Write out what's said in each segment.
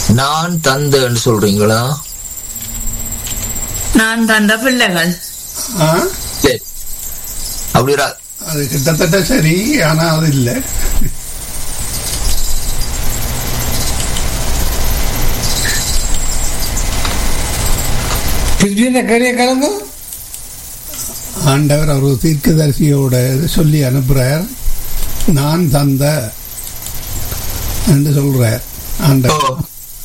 நான் தந்தேன்னு சொல்றீங்களா நான் தந்த பிள்ளைகள் ஆ? சரி அப்படி வரா- அது கிட்டத்தட்ட சரி ஆனா அது இல்ல திருப்பி என்ன கரையை கலந்து ஆண்டவர் அவர் தீர்க்கதரிசியோட சொல்லி அனுப்புறார் நான் தந்த என்று சொல்றார் ஓ. ஆண்டவர்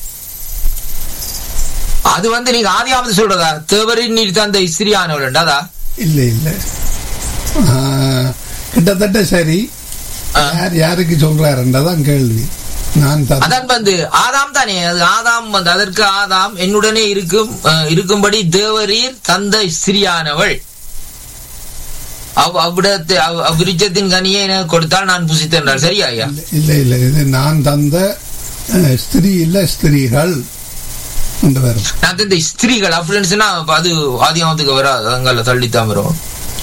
அது வந்து நீங்க ஆதியாவது சொல்றதா தேவரின் நீர் தந்த இஸ்திரியானவள் அதா இல்ல இல்ல ஆ, கிட்டத்தட்ட சரி ஆ. யார் யாருக்கு சொல்றாருன்றதான் கேள்வி நான் தந்த அதான் வந்து ஆதாம் தானே அது ஆதாம் வந்து அதற்கு ஆதாம் என்னுடனே இருக்கும் அஹ், இருக்கும்படி தேவரீர் தந்த ஸ்திரியானவள் அவ் அவ்விடத்து அவ்- அவ்விருச்சத்தின் கனியை எனக்கு கொடுத்தால் நான் புசித்தென்றார் சரியா ஐயா இல்ல இல்ல இது நான் தந்த அஹ், ஸ்திரீ இல்ல ஸ்திரீகள் என்று வரும் நான் இந்த ஸ்திரீகள் அப்படின்னு சொன்னா அப்ப அது ஆதியாமத்துக்கு வராது அங்கால தள்ளித்தான் வரும்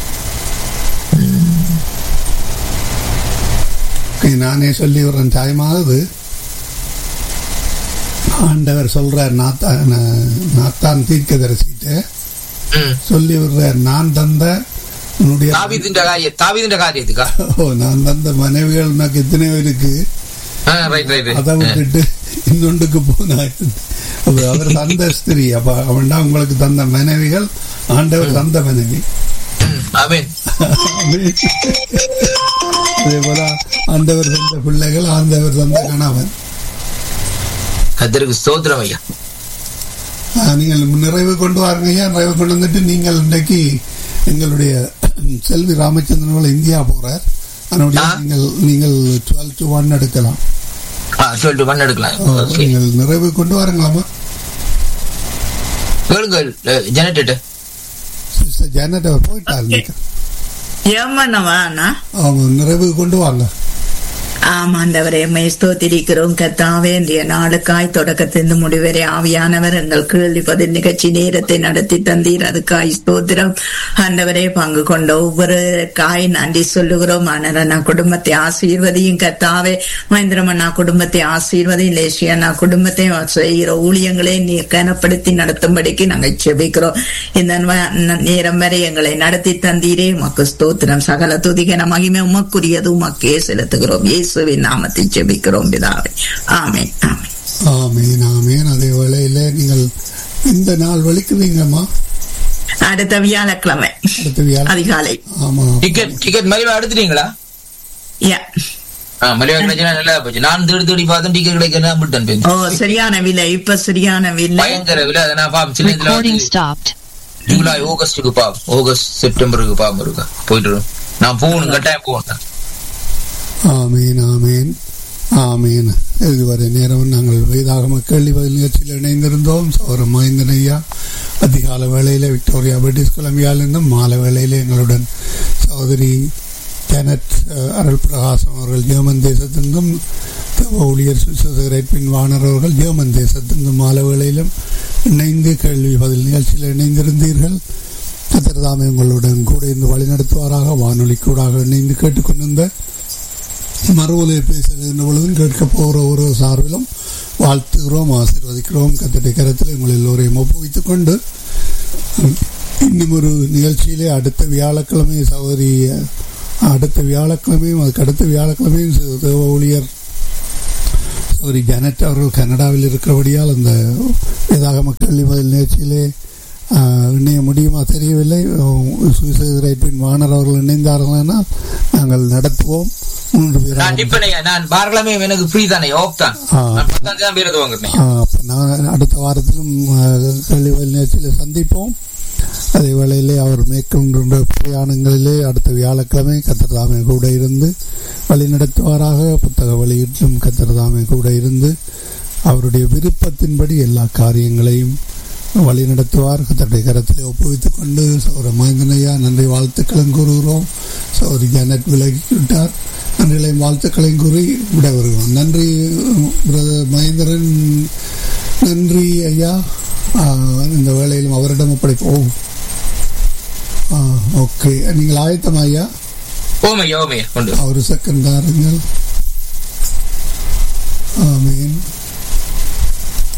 Okay, நானே சொல்லி விடுறேன் தாயமாவது ஆண்டவர் சொல்றார் நாத்தான் நாத்தான் தீர்க்கதரிசிட்ட ம். சொல்லி விடுறார் நான் தந்த உன்னுடைய தாவீதின்ற காரிய தாவீதின்ற காரியத்துக்கா ஓ நான் தந்த மனைவிகள் உனக்கு எத்தனையோ இருக்கு ரைட் ரைட் அதை விட்டுட்டு இன்னொன்றுக்கு போனா அப்ப அவர் தந்த ஸ்திரீ அப்ப அவன்டா உங்களுக்கு தந்த மனைவிகள் ஆண்டவர் தந்த மனைவி ஆமீன் அதே போல ஆண்டவர் தந்த பிள்ளைகள் ஆண்டவர் தந்த கணவன் கத்தருக்கு ஸ்தோத்திரம் ஐயா ஆ, நீங்கள் நிறைவு கொண்டு வாருங்க ஐயா நிறைவு கொண்டு வந்துட்டு நீங்கள் இன்றைக்கு எங்களுடைய செல்வி ராமச்சந்திரன் அவர்கள் இந்தியா போறார் அதனுடைய ஆ. நீங்கள் நீங்கள் டுவெல் டு ஒன் எடுக்கலாம் ஆ, சொல்லிட்டு மண் எடுக்கலாம் ஆ, Okay. நீங்கள் நிறைவு கொண்டு வாருங்களாமா கேளுங்கள் ஜெனரேட்டர் சிஸ்டர் ஜானட் அவர் போயிட்டார் இன்னைக்கு. ஏமனவானா அவங்க நிறைவு கொண்டு வாங்க ஆமாண்டவரே மை ஸ்தோத்திரிக்கிறோம் கத்தாவே இன்றைய நாளுக்காய் தொடக்கத்திலிருந்து முடிவரை ஆவியானவர் எங்கள் கேள்வி பதில் நிகழ்ச்சி நேரத்தை நடத்தி தந்தீர் அதுக்காய் ஸ்தோத்திரம் ஆண்டவரே பங்கு கொண்ட ஒவ்வொரு காய் நன்றி சொல்லுகிறோம் அண்ணா குடும்பத்தை ஆசீர்வதியும் கத்தாவே மகேந்திரமண்ணா குடும்பத்தை ஆசீர்வதியும் லேசியண்ணா குடும்பத்தை செய்கிற ஊழியங்களை நீர் கனப்படுத்தி நடத்தும்படிக்கு நாங்கள் செபிக்கிறோம் இந்த ந- நேரம் வரை எங்களை நடத்தி தந்தீரே உமக்கு ஸ்தோத்திரம் சகல துதிகன மகிமை உமக்குரியது உமக்கே செலுத்துகிறோம் இயேசுவின் நாமத்தில் ஜெபிக்கிறோம் பிதாவே ஆமென் ஆமென் ஆமீன் ஆமீன் அதே வேளையில நீங்கள் இந்த நாள் வலிக்குவீங்கம்மா அடுத்த வியாழக்கிழமை அடுத்த வியாழ அதிகாலை ஆமா டிக்கெட் டிக்கெட் மலிவா எடுத்துட்டீங்களா யா ஆ, மலிவா கிடைச்சா நல்லா போச்சு நான் தேடி தேடி பார்த்தேன் டிக்கெட் கிடைக்க நான் விட்டேன் போய். ஓ சரியான விலை இப்ப சரியான விலை பயங்கர விலை அதை நான் பாப்போம் சில இதுல Recording வந்து stopped. ஜூலை ஆகஸ்டுக்கு பாப்போம் ஆகஸ்ட் செப்டம்பருக்கு பாப்போம் இருக்கா போயிட்டு வரும். நான் போகணும் கட்டாயம் போகணும் ஆமீன் ஆமீன் ஆமீன் இதுவரை நேரம் நாங்கள் வேதாகம கேள்வி பதில் நிகழ்ச்சியில் இணைந்திருந்தோம் சௌரம் மகேந்திரன் ஐயா அதிகால வேளையில விக்டோரியா பிரிட்டிஷ் கொலம்பியாவிலிருந்தும் மாலை வேளையில எங்களுடன் சகோதரி ஜெனட் அஹ், அருள் பிரகாசம் அவர்கள் ஜெர்மன் தேசத்திலிருந்தும் தவ ஊழியர் சுசேகரேட் பின் வாணர் அவர்கள் ஜெர்மன் தேசத்திலிருந்தும் மாலை வேளையிலும் இணைந்து கேள்வி பதில் நிகழ்ச்சியில் இணைந்திருந்தீர்கள் கத்திரதாமே உங்களுடன் கூட இருந்து வழிநடத்துவாராக வானொலி கூடாக இணைந்து கேட்டுக்கொண்டிருந்த மறுவலை பேசுகின்ற பொழுதும் கேட்க போகிற ஒரு சார்பிலும் வாழ்த்துகிறோம் ஆசீர்வதிக்கிறோம் கத்தட்டை கரத்தில் உங்கள் எல்லோரையும் ஒப்புவித்துக் கொண்டு இன்னும் ஒரு நிகழ்ச்சியிலே அடுத்த வியாழக்கிழமை சகோதரி அடுத்த வியாழக்கிழமையும் அதுக்கு அடுத்த வியாழக்கிழமையும் சு- தேவ ஊழியர் சகோதரி ஜானட் அவர்கள் கனடாவில் இருக்கிறபடியால் அந்த வேதாகம கேள்வி பதில் நிகழ்ச்சியிலே ஆஹ், இணைய முடியுமா தெரியவில்லை சுவிசேஷரைப்பின் வாணர் அவர்கள் இணைந்தார்கள்னா நாங்கள் நடத்துவோம் மூன்று நான் பேராக டிப்பனையா நான் பார்க்கலாமே எனக்கு ஃப்ரீ தானே ஆஃப் தான் ஆ. நான் பத்தாம் தேதி பேரது வாங்குறேன் ஆ, அப்ப நான் அடுத்த வாரத்திலும் கல்விவல் நிகழ்ச்சியில் சந்திப்போம் அதே வேளையிலே அவர் மேற்கொண்ட பிரயாணங்களிலே அடுத்த வியாழக்கிழமை கத்திரதாமை கூட இருந்து வழிநடத்துவாராக புத்தக வெளியீட்டிலும் கத்திரதாமை கூட இருந்து அவருடைய விருப்பத்தின்படி எல்லா காரியங்களையும் வழிநடத்துவார் கத்தருடைய கரத்திலே ஒப்புவித்துக் கொண்டு சௌர மகேந்திரனையா நன்றி வாழ்த்துக்களும் கூறுகிறோம் சௌரி ஜானட் விலகிவிட்டார் நன்றிகளையும் வாழ்த்துக்களையும் கூறி விட வருகிறோம் நன்றி பிரதர் மகேந்திரன் நன்றி ஐயா ஆ, இந்த வேளையிலும் அவரிடம் ஒப்படைப்போம் ஆ, ஓகே நீங்கள் ஆயத்தமா ஐயா ஓமையா ஓமையா கொண்டு ஒரு செகண்ட் தாருங்கள் ஆமீன்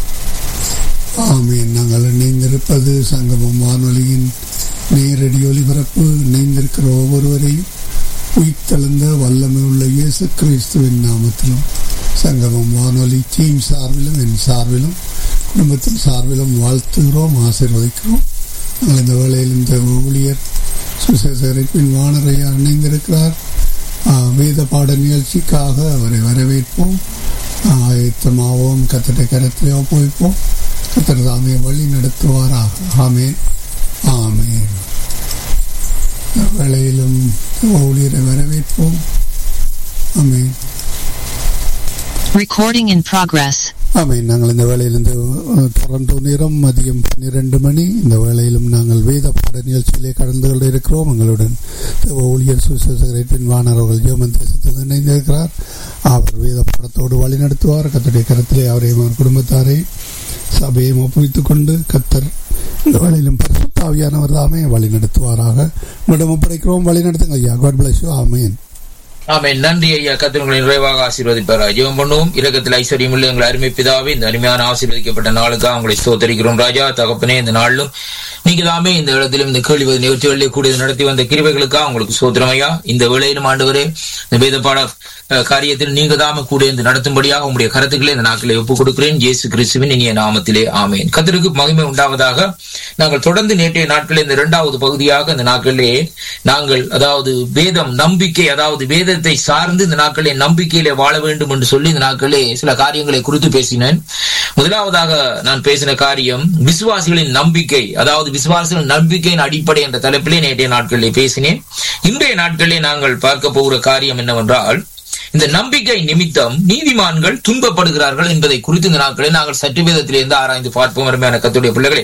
கேட்டுக்கொண்டிருப்பது சங்கமம் வானொலியின் நேரடி ஒலிபரப்பு இணைந்திருக்கிற ஒவ்வொருவரையும் உயிர்த்தெழுந்த வல்லமை உள்ள இயேசு கிறிஸ்துவின் நாமத்திலும் சங்கமம் வானொலி டீம் சார்பிலும் என் சார்பிலும் குடும்பத்தின் சார்பிலும் வாழ்த்துகிறோம் ஆசீர்வதிக்கிறோம் நாங்கள் இந்த வேளையில் இந்த ஊழியர் சுசேசரிப்பின் வானரையா இணைந்திருக்கிறார் வேத பாட நிகழ்ச்சிக்காக அவரை வரவேற்போம் ஆயத்தமாவோம் கத்தட்டை கரத்திலே ஒப்புவிப்போம் கத்தர் தாமே வழி நடத்துவாராக ஆமேன் ஆமேன் வேளையிலும் ஊழியரை வரவேற்போம் ஆமேன் Recording in progress. ஆமேன் நாங்கள் இந்த வேளையில் இந்த டொரண்டோ நேரம் மதியம் பன்னிரண்டு மணி இந்த வேளையிலும் நாங்கள் வேத பாட நிகழ்ச்சியிலே கடந்து கொண்டு இருக்கிறோம் எங்களுடன் ஊழியர் சுசேசகரின் வானவர்கள் ஜெர்மன் தேசத்தில் இணைந்திருக்கிறார் அவர் வேத பாடத்தோடு வழி நடத்துவார் கத்தருடைய கரத்திலே அவரையும் அவர் குடும்பத்தாரை சபையும் ஒப்புவித்துக் கொண்டு கத்தர் இந்த வேளையிலும் பரிசுத்தாவியானவர் தாமே வழி நடத்துவாராக உங்களிடம் ஒப்படைக்கிறோம் வழி நடத்துங்க ஐயா காட் பிளஸ் யூ ஆமேன் ஆமே நன்றி ஐயா கத்திரங்களை நிறைவாக ஆசீர்வதிப்பார் ஜெபம் பண்ணுவோம் இரக்கத்தில் ஐஸ்வர்யம் உள்ள எங்கள் அருமை பிதாவே இந்த அருமையான ஆசீர்வதிக்கப்பட்ட நாளுக்காக உங்களை ஸ்தோத்தரிக்கிறோம் ராஜா தகப்பனே இந்த நாளிலும் நீங்க தாமே இந்த இடத்திலும் இந்த கேள்வி நிகழ்ச்சிகளிலே கூடிய நடத்தி வந்த கிருவைகளுக்காக உங்களுக்கு சோத்திரம் ஐயா இந்த வேளையிலும் ஆண்டவரே இந்த வேதப்பாட காரியத்தில் நீங்க தாம கூட இந்த நடத்தும்படியாக உங்களுடைய கருத்துக்களை இந்த நாட்களை ஒப்புக் கொடுக்கிறேன் இயேசு கிறிஸ்துவின் இனிய நாமத்திலே ஆமேன் கத்திற்கு மகிமை உண்டாவதாக நாங்கள் தொடர்ந்து நேற்றைய நாட்களில் இந்த இரண்டாவது பகுதியாக இந்த நாட்களிலே நாங்கள் அதாவது வேதம் நம்பிக்கை அதாவது வேதத்தை சார்ந்து இந்த நாட்களிலே நம்பிக்கையிலே வாழ வேண்டும் என்று சொல்லி இந்த நாட்களிலே சில காரியங்களை குறித்து பேசினேன் முதலாவதாக நான் பேசின காரியம் விசுவாசிகளின் நம்பிக்கை அதாவது விசுவாசிகளின் நம்பிக்கையின் அடிப்படை என்ற தலைப்பிலே நேற்றைய நாட்களிலே பேசினேன் இன்றைய நாட்களிலே நாங்கள் பார்க்க போகிற காரியம் என்னவென்றால் இந்த நம்பிக்கை நிமித்தம் நீதிமான்கள் துன்பப்படுகிறார்கள் என்பதை குறித்து இந்த நாட்களில் நாங்கள் சற்று வேதத்திலிருந்து ஆராய்ந்து பார்ப்போம் அருமையான கத்துடைய பிள்ளைகளே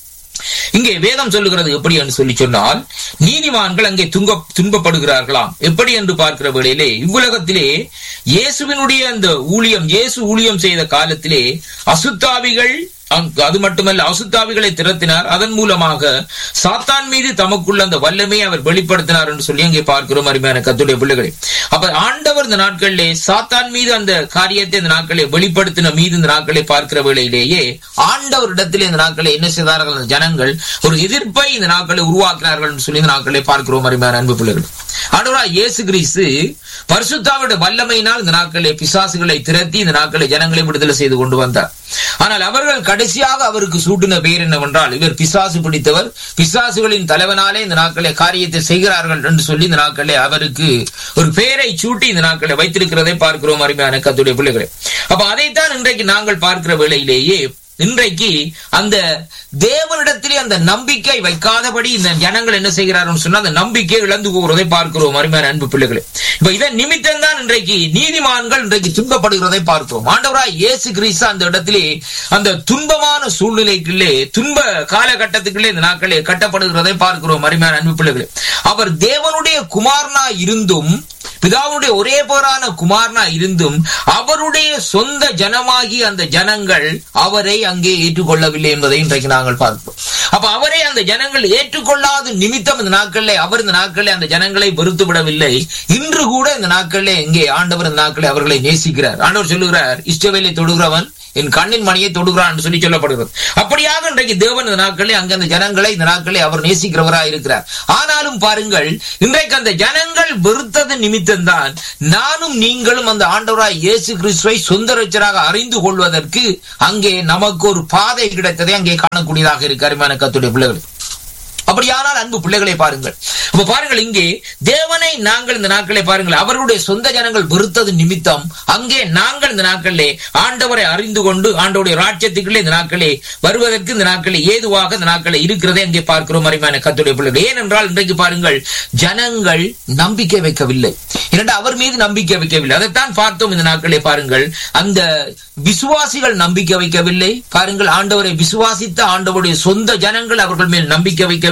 இங்கே வேதம் சொல்லுகிறது எப்படி என்று சொல்லி சொன்னால் நீதிமான்கள் அங்கே துங்க துன்பப்படுகிறார்களாம் எப்படி என்று பார்க்கிற வேளையிலே இவ்வுலகத்திலே இயேசுவினுடைய அந்த ஊழியம் இயேசு ஊழியம் செய்த காலத்திலே அசுத்தாவிகள் அது மட்டுமல்ல அசுத்தாவிகளை திறத்தினார் அதன் மூலமாக சாத்தான் மீது தமக்குள்ள அந்த வல்லமையை அவர் வெளிப்படுத்தினார் என்று சொல்லி அங்கே பார்க்கிறோம் அருமையான கத்துடைய பிள்ளைகளை அப்ப ஆண்டவர் இந்த நாட்களிலே சாத்தான் மீது அந்த காரியத்தை இந்த நாட்களை வெளிப்படுத்தின மீது இந்த நாட்களை பார்க்கிற வேளையிலேயே ஆண்டவரிடத்தில் இந்த நாட்களை என்ன செய்தார்கள் அந்த ஜனங்கள் ஒரு எதிர்ப்பை இந்த நாட்களை உருவாக்கினார்கள் என்று சொல்லி இந்த நாட்களை பார்க்கிறோம் அருமையான அன்பு பிள்ளைகள் ஆண்டவரா இயேசு கிறிஸ்து பரிசுத்தாவுடைய வல்லமையினால் இந்த நாட்களை பிசாசுகளை திரட்டி இந்த நாட்களை ஜனங்களை விடுதலை செய்து கொண்டு வந்தார் ஆனால் அவர்கள் கடைசியாக அவருக்கு சூட்டின பெயர் என்னவென்றால் இவர் பிசாசு பிடித்தவர் பிசாசுகளின் தலைவனாலே இந்த நாட்களை காரியத்தை செய்கிறார்கள் என்று சொல்லி இந்த நாட்களை அவருக்கு ஒரு பெயரை சூட்டி இந்த நாட்களை வைத்திருக்கிறதை பார்க்கிறோம் அருமையான கத்துடைய பிள்ளைகளை அப்ப அதைத்தான் இன்றைக்கு நாங்கள் பார்க்கிற வேளையிலேயே இன்றைக்கு அந்த தேவனிடத்திலே அந்த நம்பிக்கை வைக்காதபடி இந்த ஜனங்கள் என்ன செய்கிறார்கள் சொன்னா அந்த நம்பிக்கை இழந்து போகிறதை பார்க்கிறோம் அருமையான அன்பு பிள்ளைகளை இப்ப இதன் நிமித்தம் தான் இன்றைக்கு நீதிமான்கள் இன்றைக்கு துன்பப்படுகிறதை பார்க்கிறோம் ஆண்டவராய் இயேசு கிறிஸ்து அந்த இடத்திலே அந்த துன்பமான சூழ்நிலைக்குள்ளே துன்ப காலகட்டத்துக்குள்ளே இந்த நாட்களே கட்டப்படுகிறதை பார்க்கிறோம் அருமையான அன்பு பிள்ளைகளை அவர் தேவனுடைய குமாரனா இருந்தும் பிதாவுடைய ஒரே பேரான குமாரனா இருந்தும் அவருடைய சொந்த ஜனமாகி அந்த ஜனங்கள் அவரை அங்கே ஏற்றுக்கொள்ளவில்லை என்பதை இன்றைக்கு நாங்கள் பார்க்கிறோம் அப்ப அவரை அந்த ஜனங்கள் ஏற்றுக்கொள்ளாத நிமித்தம் இந்த நாட்களிலே அவர் இந்த நாட்களிலே அந்த ஜனங்களை வெறுத்து விடவில்லை இன்று கூட இந்த நாட்களிலே இங்கே ஆண்டவர் இந்த நாட்களில் அவர்களை நேசிக்கிறார் ஆண்டவர் சொல்லுகிறார் இஷ்டவேலை தொடுகிறவன் என் கண்ணின் மணியை தொடுகிறான் என்று சொல்லி சொல்லப்படுகிறது அப்படியாக இன்றைக்கு தேவன் இந்த நாட்களில் அங்க அந்த ஜனங்களை இந்த நாட்களை அவர் நேசிக்கிறவராக இருக்கிறார் ஆனாலும் பாருங்கள் இன்றைக்கு அந்த ஜனங்கள் வெறுத்தது நிமித்தம் தான் நானும் நீங்களும் அந்த ஆண்டவராய் இயேசு கிறிஸ்துவை சொந்த ரச்சராக அறிந்து கொள்வதற்கு அங்கே நமக்கு ஒரு பாதை கிடைத்ததை அங்கே காணக்கூடியதாக இருக்கு அருமையான கத்துடைய பிள்ளைகள் அப்படியானால் அன்பு பிள்ளைகளை பாருங்கள் அப்ப பாருங்கள் இங்கே தேவனை நாங்கள் இந்த நாட்களை பாருங்கள் அவர்களுடைய சொந்த ஜனங்கள் வெறுத்தது நிமித்தம் அங்கே நாங்கள் இந்த நாட்களிலே ஆண்டவரை அறிந்து கொண்டு ஆண்டவருடைய ராஜ்யத்துக்குள்ளே இந்த நாட்களே வருவதற்கு இந்த நாட்களே ஏதுவாக இந்த நாட்களை இருக்கிறதே அங்கே பார்க்கிறோம் அருமையான கத்துடைய பிள்ளைகள் ஏனென்றால் இன்றைக்கு பாருங்கள் ஜனங்கள் நம்பிக்கை வைக்கவில்லை இரண்டு அவர் மீது நம்பிக்கை வைக்கவில்லை அதைத்தான் பார்த்தோம் இந்த நாட்களே பாருங்கள் அந்த விசுவாசிகள் நம்பிக்கை வைக்கவில்லை பாருங்கள் ஆண்டவரை விசுவாசித்த ஆண்டவருடைய சொந்த ஜனங்கள் அவர்கள் மேல் நம்பிக்கை வைக்கவில்லை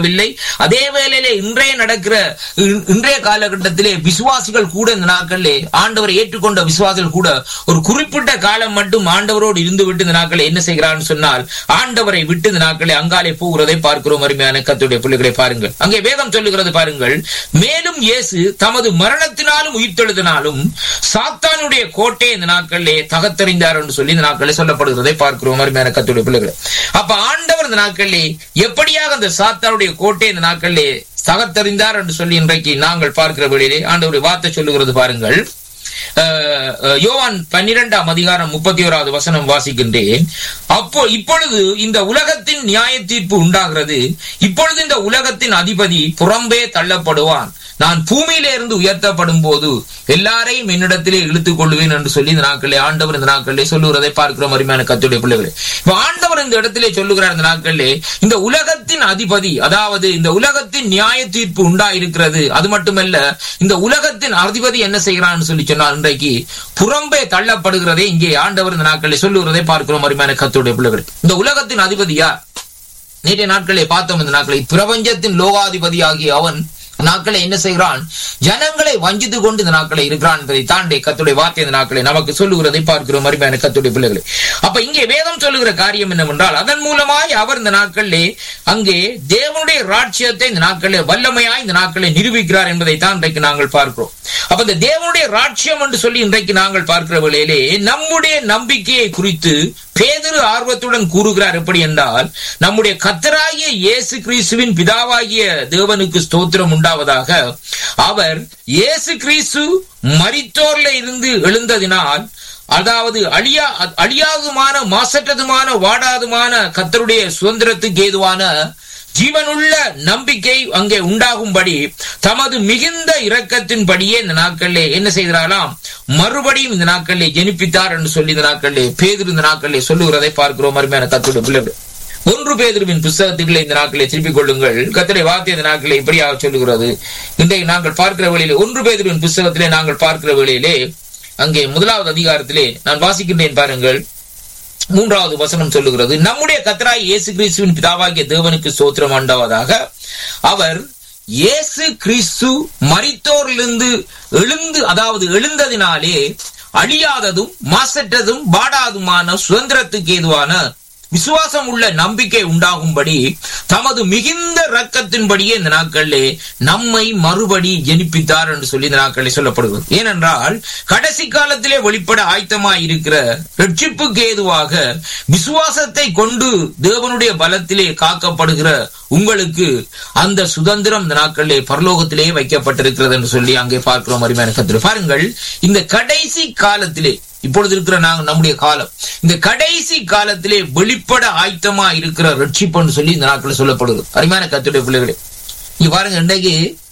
இல்லை அதே வேளையிலே இன்றைய நடக்கிற இன்- இன்றைய காலகட்டத்திலே விசுவாசிகள் கூட இந்த நாட்களிலே ஆண்டவரை ஏற்றுக்கொண்ட விசுவாசிகள் கூட ஒரு குறிப்பிட்ட காலம் மட்டும் ஆண்டவரோடு இருந்து விட்டு இந்த நாட்களை என்ன செய்கிறான்னு சொன்னால் ஆண்டவரை விட்டு இந்த நாட்களை அங்காலே போகிறதை பார்க்கிறோம் அருமையான கத்துடைய பிள்ளைகளை பாருங்கள் அங்கே வேதம் சொல்லுகிறது பாருங்கள் மேலும் இயேசு தமது மரணத்தினாலும் உயிர்த்தெழுதினாலும் சாத்தானுடைய கோட்டை இந்த நாட்களிலே தகத்தறிந்தார் என்று சொல்லி இந்த நாட்களில் சொல்லப்படுகிறதை பார்க்கிறோம் அருமையான கத்துடைய பிள்ளைகளை அப்ப ஆண்டவர் இந்த நாட்களிலே எப்படியாக அந்த சாத்தானுடைய கோட்டை இந்த நாட்களிலே தகத்தறிந்தார் என்று சொல்லி இன்றைக்கு நாங்கள் பார்க்கிற வேளையிலே ஆண்டவருடைய வார்த்தை சொல்லுகிறது பாருங்கள் அஹ், அஹ், யோவான் பன்னிரெண்டாம் அதிகாரம் முப்பத்தி ஓராவது வசனம் வாசிக்கின்றேன் அப்போ இப்பொழுது இந்த உலகத்தின் நியாய தீர்ப்பு உண்டாகிறது இப்பொழுது இந்த உலகத்தின் அதிபதி புறம்பே தள்ளப்படுவான் நான் பூமியிலே இருந்து உயர்த்தப்படும் போது எல்லாரையும் என்னிடத்திலே இழுத்துக் கொள்வேன் என்று சொல்லி இந்த நாட்களிலே ஆண்டவர் இந்த நாட்களிலே சொல்லுகிறதை பார்க்கிறோம் அருமையான கத்துடைய பிள்ளைகளே இப்ப ஆண்டவர் இந்த இடத்திலே சொல்லுகிறார் இந்த நாட்களிலே இந்த உலகத்தின் அதிபதி அதாவது இந்த உலகத்தின் நியாய தீர்ப்பு உண்டாயிருக்கிறது அது மட்டுமல்ல இந்த உலகத்தின் அதிபதி என்ன செய்கிறான்னு சொல்லி சொன்னால் இன்றைக்கு புறம்பே தள்ளப்படுகிறதை இங்கே ஆண்டவர் இந்த நாட்களில் சொல்லுகிறதை பார்க்கிறோம் அருமையான கத்துடைய பிள்ளைகள் இந்த உலகத்தின் அதிபதி யார் நேற்றைய நாட்களை பார்த்தோம் இந்த நாட்களை பிரபஞ்சத்தின் லோகாதிபதி ஆகிய அவன் நாட்களை என்ன செய்கிறான் ஜனங்களை வஞ்சித்து கொண்டு இந்த நாட்களை இருக்கிறான் என்பதை தாண்டி கத்துடைய வார்த்தை இந்த நாட்களை நமக்கு சொல்லுகிறதை பார்க்கிறோம் அருமையான கத்துடைய பிள்ளைகளை அப்ப இங்கே வேதம் சொல்லுகிற காரியம் என்னவென்றால் அதன் மூலமாய் அவர் இந்த நாட்களிலே அங்கே தேவனுடைய ராட்சியத்தை இந்த நாட்களிலே வல்லமையாய் இந்த நாட்களை நிரூபிக்கிறார் என்பதை தான் இன்றைக்கு நாங்கள் பார்க்கிறோம் அப்ப இந்த தேவனுடைய ராட்சியம் என்று சொல்லி இன்றைக்கு நாங்கள் பார்க்கிற வேளையிலே நம்முடைய நம்பிக்கையை குறித்து பேதுரு ஆர்வத்துடன் கூறுகிறார் எப்படி என்றால் நம்முடைய கத்தராகிய இயேசு கிறிஸ்துவின் பிதாவாகிய தேவனுக்கு ஸ்தோத்திரம் உண்டாவதாக அவர் இயேசு கிறிஸ்து மரித்தோர்ல இருந்து எழுந்ததினால் அதாவது அழியா அழியாதுமான மாசற்றதுமான வாடாதுமான கத்தருடைய சுதந்திரத்துக்கு ஏதுவான ஜீவனுள்ள நம்பிக்கை அங்கே உண்டாகும்படி தமது மிகுந்த இரக்கத்தின்படியே இந்த நாட்களிலே என்ன செய்கிறாராம் மறுபடியும் இந்த நாட்களிலே ஜெனிப்பித்தார் என்று சொல்லி இந்த நாட்களிலே பேதிரு இந்த நாட்களிலே சொல்லுகிறதை பார்க்கிறோம் அருமையான கத்துடைய பிள்ளைகள் ஒன்று பேதுருவின் புஸ்தகத்துக்களை இந்த நாட்களை திருப்பிக் கொள்ளுங்கள் கத்தரை வார்த்தை இந்த நாட்களை இப்படியாக சொல்லுகிறது இன்றைக்கு நாங்கள் பார்க்கிற வேளையிலே ஒன்று பேதுருவின் புஸ்தகத்திலே நாங்கள் பார்க்கிற வேளையிலே அங்கே முதலாவது அதிகாரத்திலே நான் வாசிக்கின்றேன் பாருங்கள் மூன்றாவது வசனம் சொல்லுகிறது நம்முடைய கத்தராய் இயேசு கிறிஸ்துவின் பிதாவாகிய தேவனுக்கு சோத்திரம் உண்டாவதாக அவர் இயேசு கிறிஸ்து மரித்தோரிலிருந்து எழுந்து அதாவது எழுந்ததினாலே அழியாததும் மாசற்றதும் பாடாதுமான சுதந்திரத்துக்கு ஏதுவான விசுவாசம் உள்ள நம்பிக்கை உண்டாகும்படி தமது மிகுந்த ரக்கத்தின்படியே இந்த நாட்களிலே நம்மை மறுபடி ஜெனிப்பித்தார் என்று சொல்லி இந்த நாட்களில் சொல்லப்படுகிறது ஏனென்றால் கடைசி காலத்திலே வெளிப்பட ஆயத்தமாய் இருக்கிற ரட்சிப்புக்கு ஏதுவாக விசுவாசத்தை கொண்டு தேவனுடைய பலத்திலே காக்கப்படுகிற உங்களுக்கு அந்த சுதந்திரம் இந்த நாட்களிலே பரலோகத்திலே வைக்கப்பட்டிருக்கிறது என்று சொல்லி அங்கே பார்க்கிறோம் அருமையான கத்திர பாருங்கள் இந்த கடைசி காலத்திலே இப்பொழுது இருக்கிற நாங்க நம்முடைய காலம் இந்த கடைசி காலத்திலே வெளிப்பட ஆயத்தமா இருக்கிற ரட்சிப்புன்னு சொல்லி இந்த நாட்களில் சொல்லப்படுது அருமையான கத்துடைய பிள்ளைகளே இங்க பாருங்க இன்றைக்கு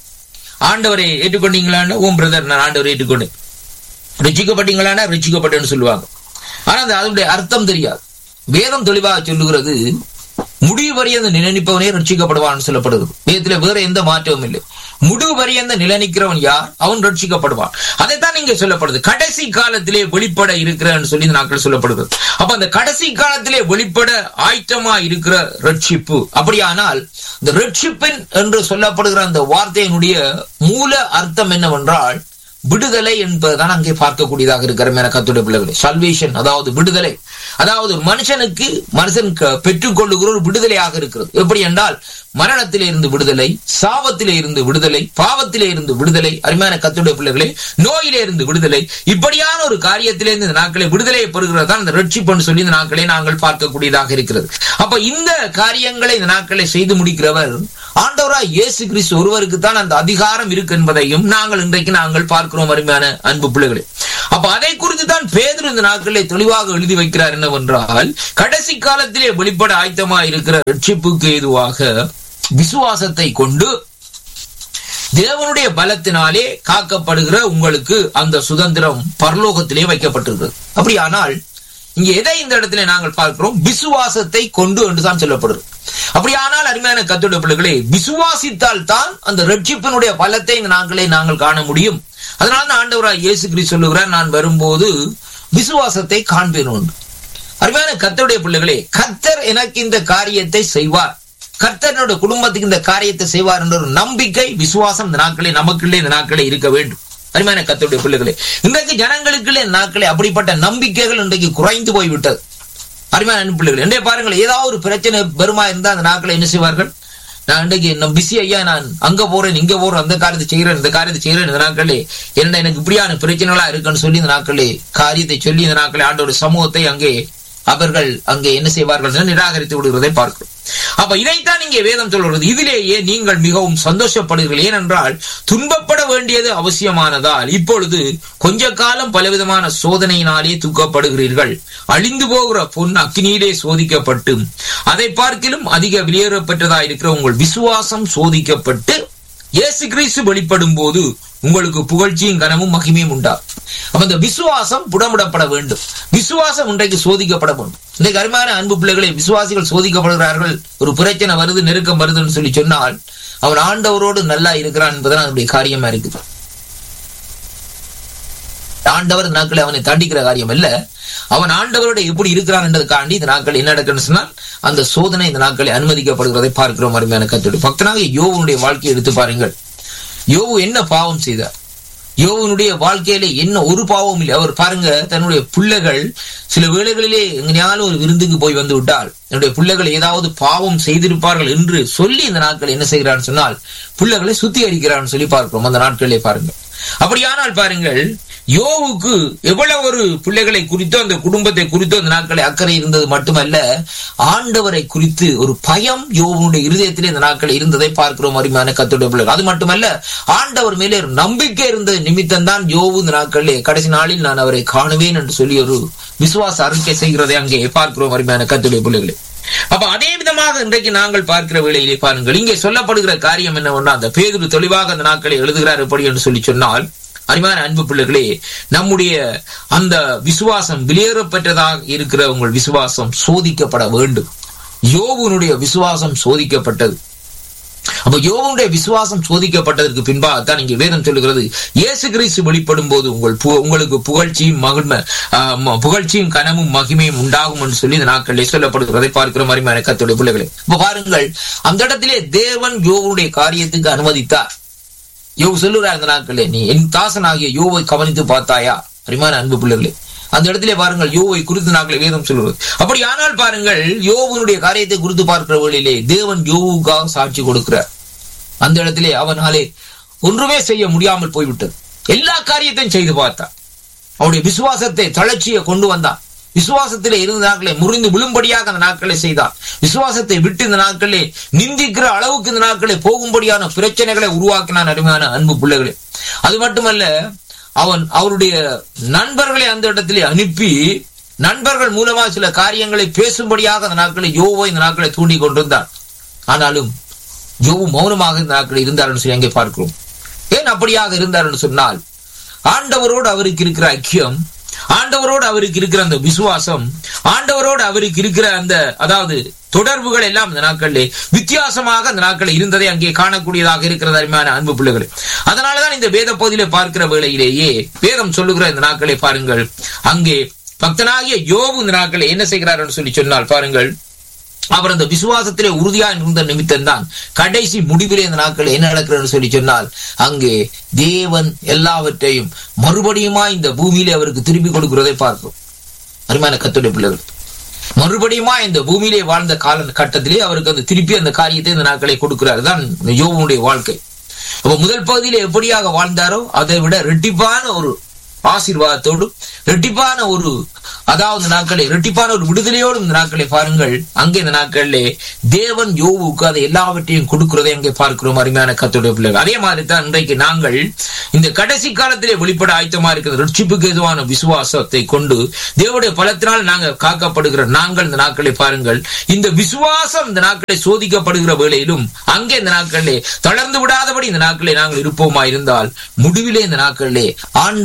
ஆண்டவரை ஏற்றுக்கொண்டீங்களான்னு ஓம் பிரதர் நான் ஆண்டவரை ஏற்றுக்கொண்டேன் ரிச்சிக்கப்பட்டீங்களானா ரிச்சிக்கப்பட்டேன்னு சொல்லுவாங்க ஆனா அந்த அதனுடைய அர்த்தம் தெரியாது வேதம் தெளிவாக சொல்லுகிறது முடிவு வரியந்த நிலநிப்பவனே ரட்சிக்கப்படுவான் சொல்லப்படுகிறது வேதத்துல வேற எந்த மாற்றமும் இல்லை முடிவு வரியந்த நிலநிக்கிறவன் யார் அவன் ரட்சிக்கப்படுவான் அதைத்தான் இங்க சொல்லப்படுது கடைசி காலத்திலே வெளிப்பட இருக்கிறன்னு சொல்லி இந்த நாட்கள் சொல்லப்படுகிறது அப்ப அந்த கடைசி காலத்திலே வெளிப்பட ஆயத்தமா இருக்கிற ரட்சிப்பு அப்படியானால் இந்த ரட்சிப்பின் என்று சொல்லப்படுகிற அந்த வார்த்தையினுடைய மூல அர்த்தம் என்னவென்றால் விடுதலை என்பதுதான் அங்கே பார்க்கக்கூடியதாக இருக்கிற மேல கத்துடைய பிள்ளைகளை சல்வேஷன் அதாவது விடுதலை அதாவது ஒரு மனுஷனுக்கு மனுஷன் க- பெற்றுக்கொள்ளுகிற ஒரு விடுதலையாக இருக்கிறது எப்படி என்றால் மரணத்திலே இருந்து விடுதலை சாபத்திலே இருந்து விடுதலை பாவத்திலே இருந்து விடுதலை அருமையான கத்துடைய பிள்ளைகளே நோயிலே இருந்து விடுதலை இப்படியான ஒரு காரியத்திலே இருந்து இந்த நாட்களை விடுதலையை பெறுகிறது தான் இந்த ரட்சிப்புன்னு சொல்லி இந்த நாட்களை நாங்கள் பார்க்கக்கூடியதாக இருக்கிறது அப்ப இந்த காரியங்களை இந்த நாட்களை செய்து முடிக்கிறவர் ஆண்டவராய் இயேசு கிறிஸ்து ஒருவருக்கு தான் அந்த அதிகாரம் இருக்கு என்பதையும் நாங்கள் இன்றைக்கு நாங்கள் பார்க்கிறோம் அருமையான அன்பு பிள்ளைகளே அப்ப அதை குறித்து தான் பேதர் இந்த நாட்களிலே தெளிவாக எழுதி வைக்கிறார் என்னவென்றால் கடைசி காலத்திலே வெளிப்பட ஆயத்தமா இருக்கிற ரட்சிப்புக்கு ஏதுவாக விசுவாசத்தை கொண்டு தேவனுடைய பலத்தினாலே காக்கப்படுகிற உங்களுக்கு அந்த சுதந்திரம் பரலோகத்திலே வைக்கப்பட்டிருக்கிறது அப்படியானால் இங்க எதை இந்த இடத்துல நாங்கள் பார்க்கிறோம் விசுவாசத்தை கொண்டு என்றுதான் சொல்லப்படுது அப்படியானால் அருமையான கத்தோட பிள்ளைகளே விசுவாசித்தால் தான் அந்த ரட்சிப்பினுடைய பலத்தை இந்த நாங்களே நாங்கள் காண முடியும் அதனால தான் ஆண்டவராய் இயேசு கிறிஸ்து சொல்லுகிறார் நான் வரும்போது விசுவாசத்தை காண்பேன் உண்டு அருமையான கத்தருடைய பிள்ளைகளே கத்தர் எனக்கு இந்த காரியத்தை செய்வார் கர்த்தனுடைய குடும்பத்துக்கு இந்த காரியத்தை செய்வார் என்ற ஒரு நம்பிக்கை விசுவாசம் இந்த நாட்களே நமக்குள்ளே இந்த நாட்களே இருக்க வேண்டும் அருமையான கத்தருடைய பிள்ளைகளே இன்றைக்கு ஜனங்களுக்குள்ளே இந்த நாட்களே அப்படிப்பட்ட நம்பிக்கைகள் இன்றைக்கு குறைந்து போய்விட்டது அருமையான அன்பு பிள்ளைகள் இன்றைய பாருங்கள் ஏதாவது ஒரு பிரச்சனை பெருமா இருந்தா அந்த நாட்களை என்ன செய்வார்கள் நான் இன்றைக்கு நம்ம பிஸி ஐயா நான் அங்க போறேன் இங்க போறேன் அந்த காரியத்தை செய்யறேன் இந்த காரியத்தை செய்யறேன் இந்த நாட்களே என்ன எனக்கு இப்படியான பிரச்சனைகளா இருக்குன்னு சொல்லி இந்த நாட்களே காரியத்தை சொல்லி இந்த நாட்களே ஆண்டோட சமூகத்தை அங்கே அவர்கள் அங்கே என்ன செய்வார்கள் என்று நிராகரித்து விடுகிறதை பார்க்கிறோம் அப்ப இதைத்தான் இங்கே வேதம் சொல்கிறது இதிலேயே நீங்கள் மிகவும் சந்தோஷப்படுகிறீர்கள் ஏனென்றால் துன்பப்பட வேண்டியது அவசியமானதால் இப்பொழுது கொஞ்ச காலம் பலவிதமான சோதனையினாலே தூக்கப்படுகிறீர்கள் அழிந்து போகிற பொன் அக்னியிலே சோதிக்கப்பட்டு அதை பார்க்கிலும் அதிக வெளியேறப்பட்டதா இருக்கிற உங்கள் விசுவாசம் சோதிக்கப்பட்டு இயேசு கிறிஸ்து வெளிப்படும் போது உங்களுக்கு புகழ்ச்சியும் கனமும் மகிமையும் உண்டா அப்ப இந்த விசுவாசம் புடமிடப்பட வேண்டும் விசுவாசம் இன்றைக்கு சோதிக்கப்பட வேண்டும் இன்றைக்கு அருமையான அன்பு பிள்ளைகளை விசுவாசிகள் சோதிக்கப்படுகிறார்கள் ஒரு பிரச்சனை வருது நெருக்கம் வருதுன்னு சொல்லி சொன்னால் அவன் ஆண்டவரோடு நல்லா இருக்கிறான் என்பதுதான் அதனுடைய காரியமா இருக்குது ஆண்டவர் இந்த நாட்களை அவனை தண்டிக்கிற காரியம் அல்ல அவன் ஆண்டவரோட எப்படி இருக்கிறான் என்றதுக்காண்டி இந்த நாட்கள் என்ன நடக்குன்னு சொன்னால் அந்த சோதனை இந்த நாட்களை அனுமதிக்கப்படுகிறதை பார்க்கிறோம் அருமையான கத்தோடு பக்தனாக யோவனுடைய வாழ்க்கையை எடுத்து பாருங்கள் யோவு என்ன பாவம் செய்தார் யோவனுடைய வாழ்க்கையிலே என்ன ஒரு பாவம் இல்லை அவர் பாருங்க தன்னுடைய பிள்ளைகள் சில வேளைகளிலே எங்கேயாலும் ஒரு விருந்துக்கு போய் வந்து விட்டால் என்னுடைய பிள்ளைகள் ஏதாவது பாவம் செய்திருப்பார்கள் என்று சொல்லி இந்த நாட்கள் என்ன செய்கிறான்னு சொன்னால் பிள்ளைகளை சுத்திகரிக்கிறான்னு சொல்லி பார்க்கிறோம் அந்த நாட்களிலே பாருங்க அப்படியானால் பாருங்கள் யோவுக்கு எவ்வளவு ஒரு பிள்ளைகளை குறித்தோ அந்த குடும்பத்தை குறித்தோ அந்த நாட்களை அக்கறை இருந்தது மட்டுமல்ல ஆண்டவரை குறித்து ஒரு பயம் யோவனுடைய இருதயத்திலே இந்த நாட்கள் இருந்ததை பார்க்கிறோம் அருமையான கத்துடைய பிள்ளைகள் அது மட்டுமல்ல ஆண்டவர் மேலே ஒரு நம்பிக்கை இருந்த நிமித்தம் தான் யோவு இந்த நாட்களிலே கடைசி நாளில் நான் அவரை காணுவேன் என்று சொல்லி ஒரு விசுவாச அறிக்கை செய்கிறதை அங்கே பார்க்கிறோம் அருமையான கத்துடைய பிள்ளைகளை அப்ப அதே விதமாக இன்றைக்கு நாங்கள் பார்க்கிற வேளையிலே பாருங்கள் இங்கே சொல்லப்படுகிற காரியம் என்னவென்னா அந்த பேதுரு தெளிவாக அந்த நாட்களை எழுதுகிறார் எப்படி என்று சொல்லி சொன்னால் அருமையான அன்பு பிள்ளைகளே நம்முடைய அந்த விசுவாசம் வெளியேறப்பட்டதாக இருக்கிற உங்கள் விசுவாசம் சோதிக்கப்பட வேண்டும் யோகுனுடைய விசுவாசம் சோதிக்கப்பட்டது அப்ப யோகனுடைய விசுவாசம் சோதிக்கப்பட்டதற்கு பின்பாகத்தான் இங்கே வேதம் சொல்லுகிறது இயேசு கிறிஸ்து வெளிப்படும் போது உங்கள் உங்களுக்கு புகழ்ச்சியும் மகிழ்மை புகழ்ச்சியும் கனமும் மகிமையும் உண்டாகும் என்று சொல்லி இந்த நாட்களில் சொல்லப்படுகிறதை பார்க்கிற மாதிரி மனக்கத்துடைய பிள்ளைகளை இப்ப பாருங்கள் அந்த இடத்திலே தேவன் யோகனுடைய காரியத்துக்கு அனுமதித்தார் யோவு சொல்லுறார் அந்த நாட்களே நீ என் தாசனாகிய யோவை கவனித்து பார்த்தாயா அருமையான அன்பு பிள்ளைகளே அந்த இடத்திலே பாருங்கள் யோவை குறித்து நாட்களை வேதம் சொல்லுவது அப்படி ஆனால் பாருங்கள் யோவனுடைய காரியத்தை குறித்து பார்க்கிற வழியிலே தேவன் யோவுக்காக சாட்சி கொடுக்கிறார் அந்த இடத்திலே அவனாலே ஒன்றுமே செய்ய முடியாமல் போய்விட்டது எல்லா காரியத்தையும் செய்து பார்த்தான் அவனுடைய விசுவாசத்தை தளர்ச்சியை கொண்டு வந்தான் விசுவாசத்திலே இருந்த நாட்களை முறிந்து விழும்படியாக அந்த நாட்களை செய்தான் விசுவாசத்தை விட்டு இந்த நாட்களே நிந்திக்கிற அளவுக்கு இந்த நாட்களை போகும்படியான பிரச்சனைகளை உருவாக்கினான் அருமையான அன்பு பிள்ளைகளே அது மட்டுமல்ல அவன் அவருடைய நண்பர்களை அந்த இடத்திலே அனுப்பி நண்பர்கள் மூலமா சில காரியங்களை பேசும்படியாக அந்த நாட்களை யோவை இந்த நாட்களை தூண்டி கொண்டிருந்தான் ஆனாலும் யோவு மௌனமாக இந்த நாட்கள் இருந்தார் என்று சொல்லி அங்கே பார்க்கிறோம் ஏன் அப்படியாக இருந்தார் என்று சொன்னால் ஆண்டவரோடு அவருக்கு இருக்கிற ஐக்கியம் ஆண்டவரோடு அவருக்கு இருக்கிற அந்த விசுவாசம் ஆண்டவரோடு அவருக்கு இருக்கிற அந்த அதாவது தொடர்புகள் எல்லாம் இந்த நாட்களிலே வித்தியாசமாக அந்த நாட்களில் இருந்ததை அங்கே காணக்கூடியதாக இருக்கிறது அருமையான அன்பு பிள்ளைகள் அதனாலதான் இந்த வேத பகுதியிலே பார்க்கிற வேளையிலேயே வேதம் சொல்லுகிற இந்த நாட்களை பாருங்கள் அங்கே பக்தனாகிய யோபு இந்த நாட்களை என்ன செய்கிறார் என்று சொல்லி சொன்னால் பாருங்கள் அவர் அந்த விசுவாசத்திலே உறுதியா இருந்த நிமித்தம் தான் கடைசி முடிவிலே இந்த நாட்கள் என்ன நடக்கிறது சொல்லி சொன்னால் அங்கே தேவன் எல்லாவற்றையும் மறுபடியுமா இந்த பூமியிலே அவருக்கு திரும்பி கொடுக்கிறதை பார்க்கிறோம் அருமையான கத்துடைய பிள்ளைகள் மறுபடியுமா இந்த பூமியிலே வாழ்ந்த கால கட்டத்திலே அவருக்கு அந்த திருப்பி அந்த காரியத்தை இந்த நாட்களை கொடுக்கிறார் தான் யோவனுடைய வாழ்க்கை அப்ப முதல் பகுதியில எப்படியாக வாழ்ந்தாரோ அதை விட ரெட்டிப்பான ஒரு ஆசீர்வாதத்தோடு ரெட்டிப்பான ஒரு அதாவது நாட்களே ரெட்டிப்பான ஒரு விடுதலையோடு இந்த நாட்களை பாருங்கள் அங்கே இந்த நாட்களிலே தேவன் யோவுக்கு அதை எல்லாவற்றையும் கொடுக்கிறதை அங்கே பார்க்கிறோம் அருமையான கத்தோடைய பிள்ளைகள் அதே மாதிரி தான் இன்றைக்கு நாங்கள் இந்த கடைசி காலத்திலே வெளிப்பட ஆயத்தமா இருக்கிற ரட்சிப்புக்கு எதுவான விசுவாசத்தை கொண்டு தேவனுடைய பலத்தினால் நாங்கள் காக்கப்படுகிற நாங்கள் இந்த நாட்களை பாருங்கள் இந்த விசுவாசம் இந்த நாட்களை சோதிக்கப்படுகிற வேளையிலும் அங்கே இந்த நாட்களிலே தளர்ந்து விடாதபடி இந்த நாட்களை நாங்கள் இருப்போமா இருந்தால் முடிவிலே இந்த நாட்களிலே ஆண்டவர் வருகிற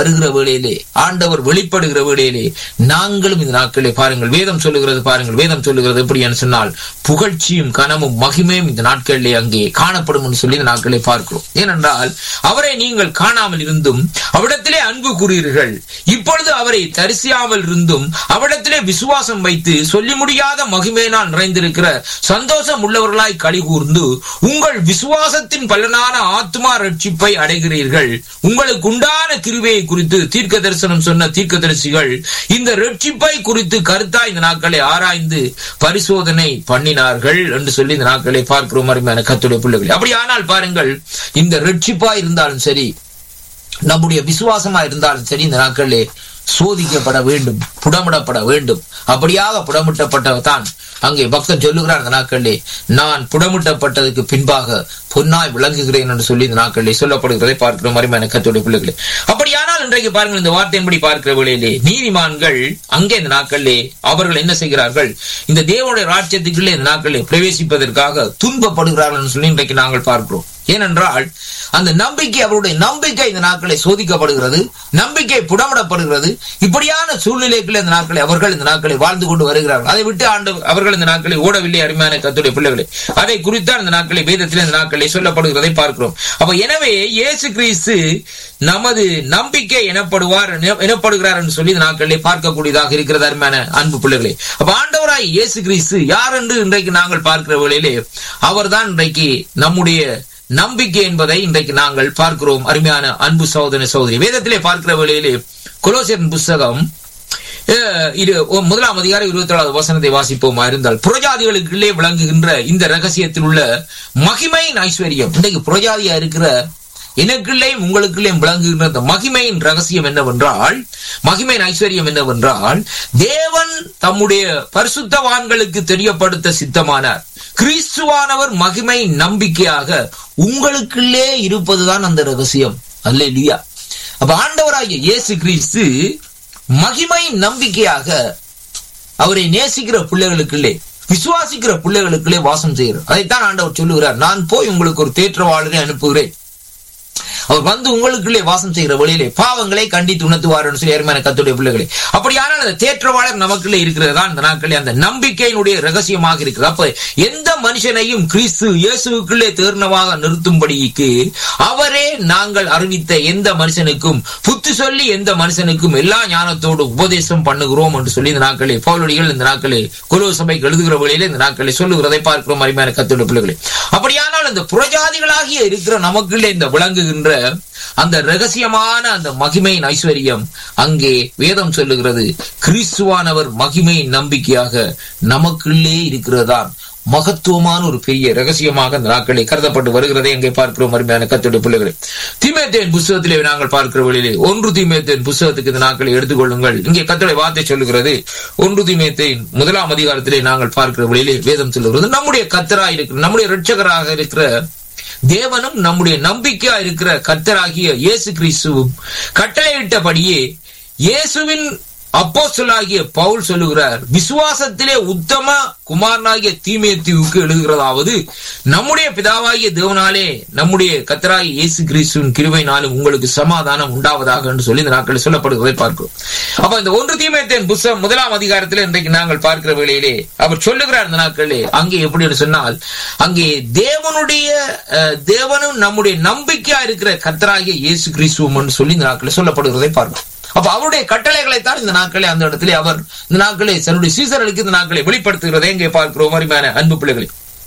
வருகிற வேளையிலே ஆண்டவர் வெளிப்படுகிற வேளையிலே நாங்களும் இந்த நாட்களே பாருங்கள் வேதம் சொல்லுகிறது பாருங்கள் வேதம் சொல்லுகிறது எப்படி என்று சொன்னால் புகழ்ச்சியும் கனமும் மகிமையும் இந்த நாட்களிலே அங்கே காணப்படும் என்று சொல்லி இந்த நாட்களை பார்க்கிறோம் ஏனென்றால் அவரை நீங்கள் காணாமல் இருந்தும் அவிடத்திலே அன்பு கூறுகிறீர்கள் இப்பொழுது அவரை தரிசியாமல் இருந்தும் அவிடத்திலே விசுவாசம் வைத்து சொல்லி முடியாத மகிமையினால் நிறைந்திருக்கிற சந்தோஷம் உள்ளவர்களாய் களி கூர்ந்து உங்கள் விசுவாசத்தின் பலனான ஆத்மா ரட்சிப்பை அடைகிறீர்கள் உங்களுக்கு உண்டான கிருவையை குறித்து தீர்க்க தரிசனம் சொன்ன தீர்க்கதரிசிகள் இந்த ரட்சிப்பை குறித்து கருத்தா இந்த நாட்களை ஆராய்ந்து பரிசோதனை பண்ணினார்கள் என்று சொல்லி இந்த நாட்களை பார்க்கிறோம் அருமையான கத்துடைய பிள்ளைகள் அப்படியானால் பாருங்கள் இந்த ரட்சிப்பா இருந்தாலும் சரி நம்முடைய விசுவாசமா இருந்தாலும் சரி இந்த நாட்களிலே சோதிக்கப்பட வேண்டும் புடமிடப்பட வேண்டும் அப்படியாக புடமிட்டப்பட்டதான் அங்கே பக்தன் சொல்லுகிறார் இந்த நாட்களிலே நான் புடமிட்டப்பட்டதுக்கு பின்பாக பொன்னாய் விளங்குகிறேன் என்று சொல்லி இந்த நாட்களிலே சொல்லப்படுகிறதை பார்க்கிற மாதிரி கத்துடைய பிள்ளைகளே அப்படியானால் இன்றைக்கு பாருங்கள் இந்த வார்த்தையின்படி பார்க்கிற வேளையிலே நீதிமான்கள் அங்கே இந்த நாட்களிலே அவர்கள் என்ன செய்கிறார்கள் இந்த தேவனுடைய ராஜ்யத்துக்குள்ளே இந்த நாட்களிலே பிரவேசிப்பதற்காக துன்பப்படுகிறார்கள் என்று சொல்லி இன்றைக்கு நாங்கள் பார்க்கிறோம் ஏனென்றால் அந்த நம்பிக்கை அவருடைய நம்பிக்கை இந்த நாட்களை சோதிக்கப்படுகிறது நம்பிக்கை புடமிடப்படுகிறது இப்படியான சூழ்நிலைக்குள்ள இந்த நாட்களை அவர்கள் இந்த நாட்களை வாழ்ந்து கொண்டு வருகிறார்கள் அதை விட்டு ஆண்டு அவர்கள் இந்த நாட்களை ஓடவில்லை அருமையான கத்துடைய பிள்ளைகளை அதை குறித்தான் இந்த நாட்களை வேதத்தில் இந்த நாட்களை சொல்லப்படுகிறதை பார்க்கிறோம் அப்ப எனவே இயேசு கிறிஸ்து நமது நம்பிக்கை எனப்படுவார் எனப்படுகிறார் என்று சொல்லி இந்த நாட்களிலே பார்க்கக்கூடியதாக இருக்கிறது அருமையான அன்பு பிள்ளைகளே அப்ப ஆண்டவராய் இயேசு கிறிஸ்து யார் என்று இன்றைக்கு நாங்கள் பார்க்கிற வேளையிலே அவர்தான் இன்றைக்கு நம்முடைய நம்பிக்கை என்பதை இன்றைக்கு நாங்கள் பார்க்கிறோம் அருமையான அன்பு சகோதர சகோதரி வேதத்திலே பார்க்கிற வேளையிலே குலோசியன் புஸ்தகம் இது முதலாம் அதிகாரம் இருபத்தி ஏழாவது வசனத்தை வாசிப்போமா இருந்தால் புரஜாதிகளுக்குள்ளே விளங்குகின்ற இந்த ரகசியத்தில் உள்ள மகிமையின் ஐஸ்வர்யம் இன்றைக்கு புரஜாதியா இருக்கிற எனக்குள்ளேயும் உங்களுக்குள்ளேயும் விளங்குகின்ற இந்த மகிமையின் ரகசியம் என்னவென்றால் மகிமையின் ஐஸ்வர்யம் என்னவென்றால் தேவன் தம்முடைய பரிசுத்தவான்களுக்கு தெரியப்படுத்த சித்தமானார் கிறிஸ்துவானவர் மகிமை நம்பிக்கையாக உங்களுக்குள்ளே இருப்பதுதான் அந்த ரகசியம் அல்ல இல்லையா அப்ப ஆண்டவராகிய இயேசு கிறிஸ்து மகிமை நம்பிக்கையாக அவரை நேசிக்கிற பிள்ளைகளுக்குள்ளே விசுவாசிக்கிற பிள்ளைகளுக்குள்ளே வாசம் செய்கிறார் அதைத்தான் ஆண்டவர் சொல்லுகிறார் நான் போய் உங்களுக்கு ஒரு தேற்றவாளரை அனுப்புகிறேன் அவர் வந்து உங்களுக்குள்ளே வாசம் செய்கிற வழியிலே பாவங்களை கண்டித்து உணர்த்துவார் சொல்லி அருமையான கத்துடைய பிள்ளைகளே அப்படியானால் அந்த தேற்றவாளர் நமக்குள்ளே இருக்கிறதா இந்த நாட்களே அந்த நம்பிக்கையினுடைய ரகசியமாக இருக்குது அப்ப எந்த மனுஷனையும் கிறிஸ்து இயேசுக்குள்ளே தேர்ணமாக நிறுத்தும்படிக்கு அவரே நாங்கள் அறிவித்த எந்த மனுஷனுக்கும் புத்து சொல்லி எந்த மனுஷனுக்கும் எல்லா ஞானத்தோடு உபதேசம் பண்ணுகிறோம் என்று சொல்லி இந்த நாட்களே பௌலடிகள் இந்த நாட்களே குழு சபைக்கு எழுதுகிற வழியிலே இந்த நாட்களை சொல்லுகிறதை பார்க்கிறோம் அருமையான கத்துடைய பிள்ளைகளே அப்படியானால் அந்த புறஜாதிகளாகிய இருக்கிற நமக்குள்ளே இந்த விளங்குகின்ற அந்த ரகசியமான அந்த மகிமையின் ஐஸ்வர்யம் அங்கே வேதம் சொல்லுகிறது கிறிஸ்துவானவர் மகிமையின் நம்பிக்கையாக நமக்குள்ளே இருக்கிறதான் மகத்துவமான ஒரு பெரிய ரகசியமாக அந்த நாட்களை கருதப்பட்டு வருகிறதை அங்கே பார்க்கிறோம் அருமையான கத்துடைய பிள்ளைகளை தீமேத்தேன் புஸ்தகத்திலே நாங்கள் பார்க்கிற வழியிலே ஒன்று தீமேத்தேன் புஸ்தகத்துக்கு இந்த நாட்களை எடுத்துக்கொள்ளுங்கள் இங்கே கத்துடைய வார்த்தை சொல்லுகிறது ஒன்று தீமேத்தேன் முதலாம் அதிகாரத்திலே நாங்கள் பார்க்கிற வழியிலே வேதம் சொல்லுகிறது நம்முடைய கத்தராக இருக்கிற நம்முடைய ரட்சகராக இருக்கிற தேவனும் நம்முடைய நம்பிக்கையா இருக்கிற கர்த்தராகிய இயேசு கிறிஸ்துவும் கட்டளையிட்டபடியே இயேசுவின் அப்போஸ்தலாகிய பவுல் சொல்லுகிறார் விசுவாசத்திலே உத்தம குமாரனாகிய தீமேத்தியுக்கு எழுதுகிறதாவது நம்முடைய பிதாவாகிய தேவனாலே நம்முடைய கத்தராகிய இயேசு கிறிஸ்துவின் கிருபைனாலும் உங்களுக்கு சமாதானம் உண்டாவதாக என்று சொல்லி இந்த நாட்களில் சொல்லப்படுவதை பார்க்கிறோம் அப்ப இந்த ஒன்று தீமேத்தேன் புஸ்தகம் முதலாம் அதிகாரத்தில் இன்றைக்கு நாங்கள் பார்க்கிற வேளையிலே அவர் சொல்லுகிறார் இந்த நாட்களிலே அங்கே எப்படி சொன்னால் அங்கே தேவனுடைய தேவனும் நம்முடைய நம்பிக்கையா இருக்கிற கத்தராகிய இயேசு கிறிஸ்துவம் சொல்லி இந்த நாட்களில் சொல்லப்படுகிறதை பார்க்கிறோம் அப்ப அவருடைய கட்டளைகளை தான் இந்த நாட்களை அந்த இடத்துல அவர் இந்த நாட்களை தன்னுடைய சீசர்களுக்கு இந்த நாட்களை வெளிப்படுத்துகிறதை இங்கே பார்க்கிறோம் அருமையான அன்பு பிள்ளைகளை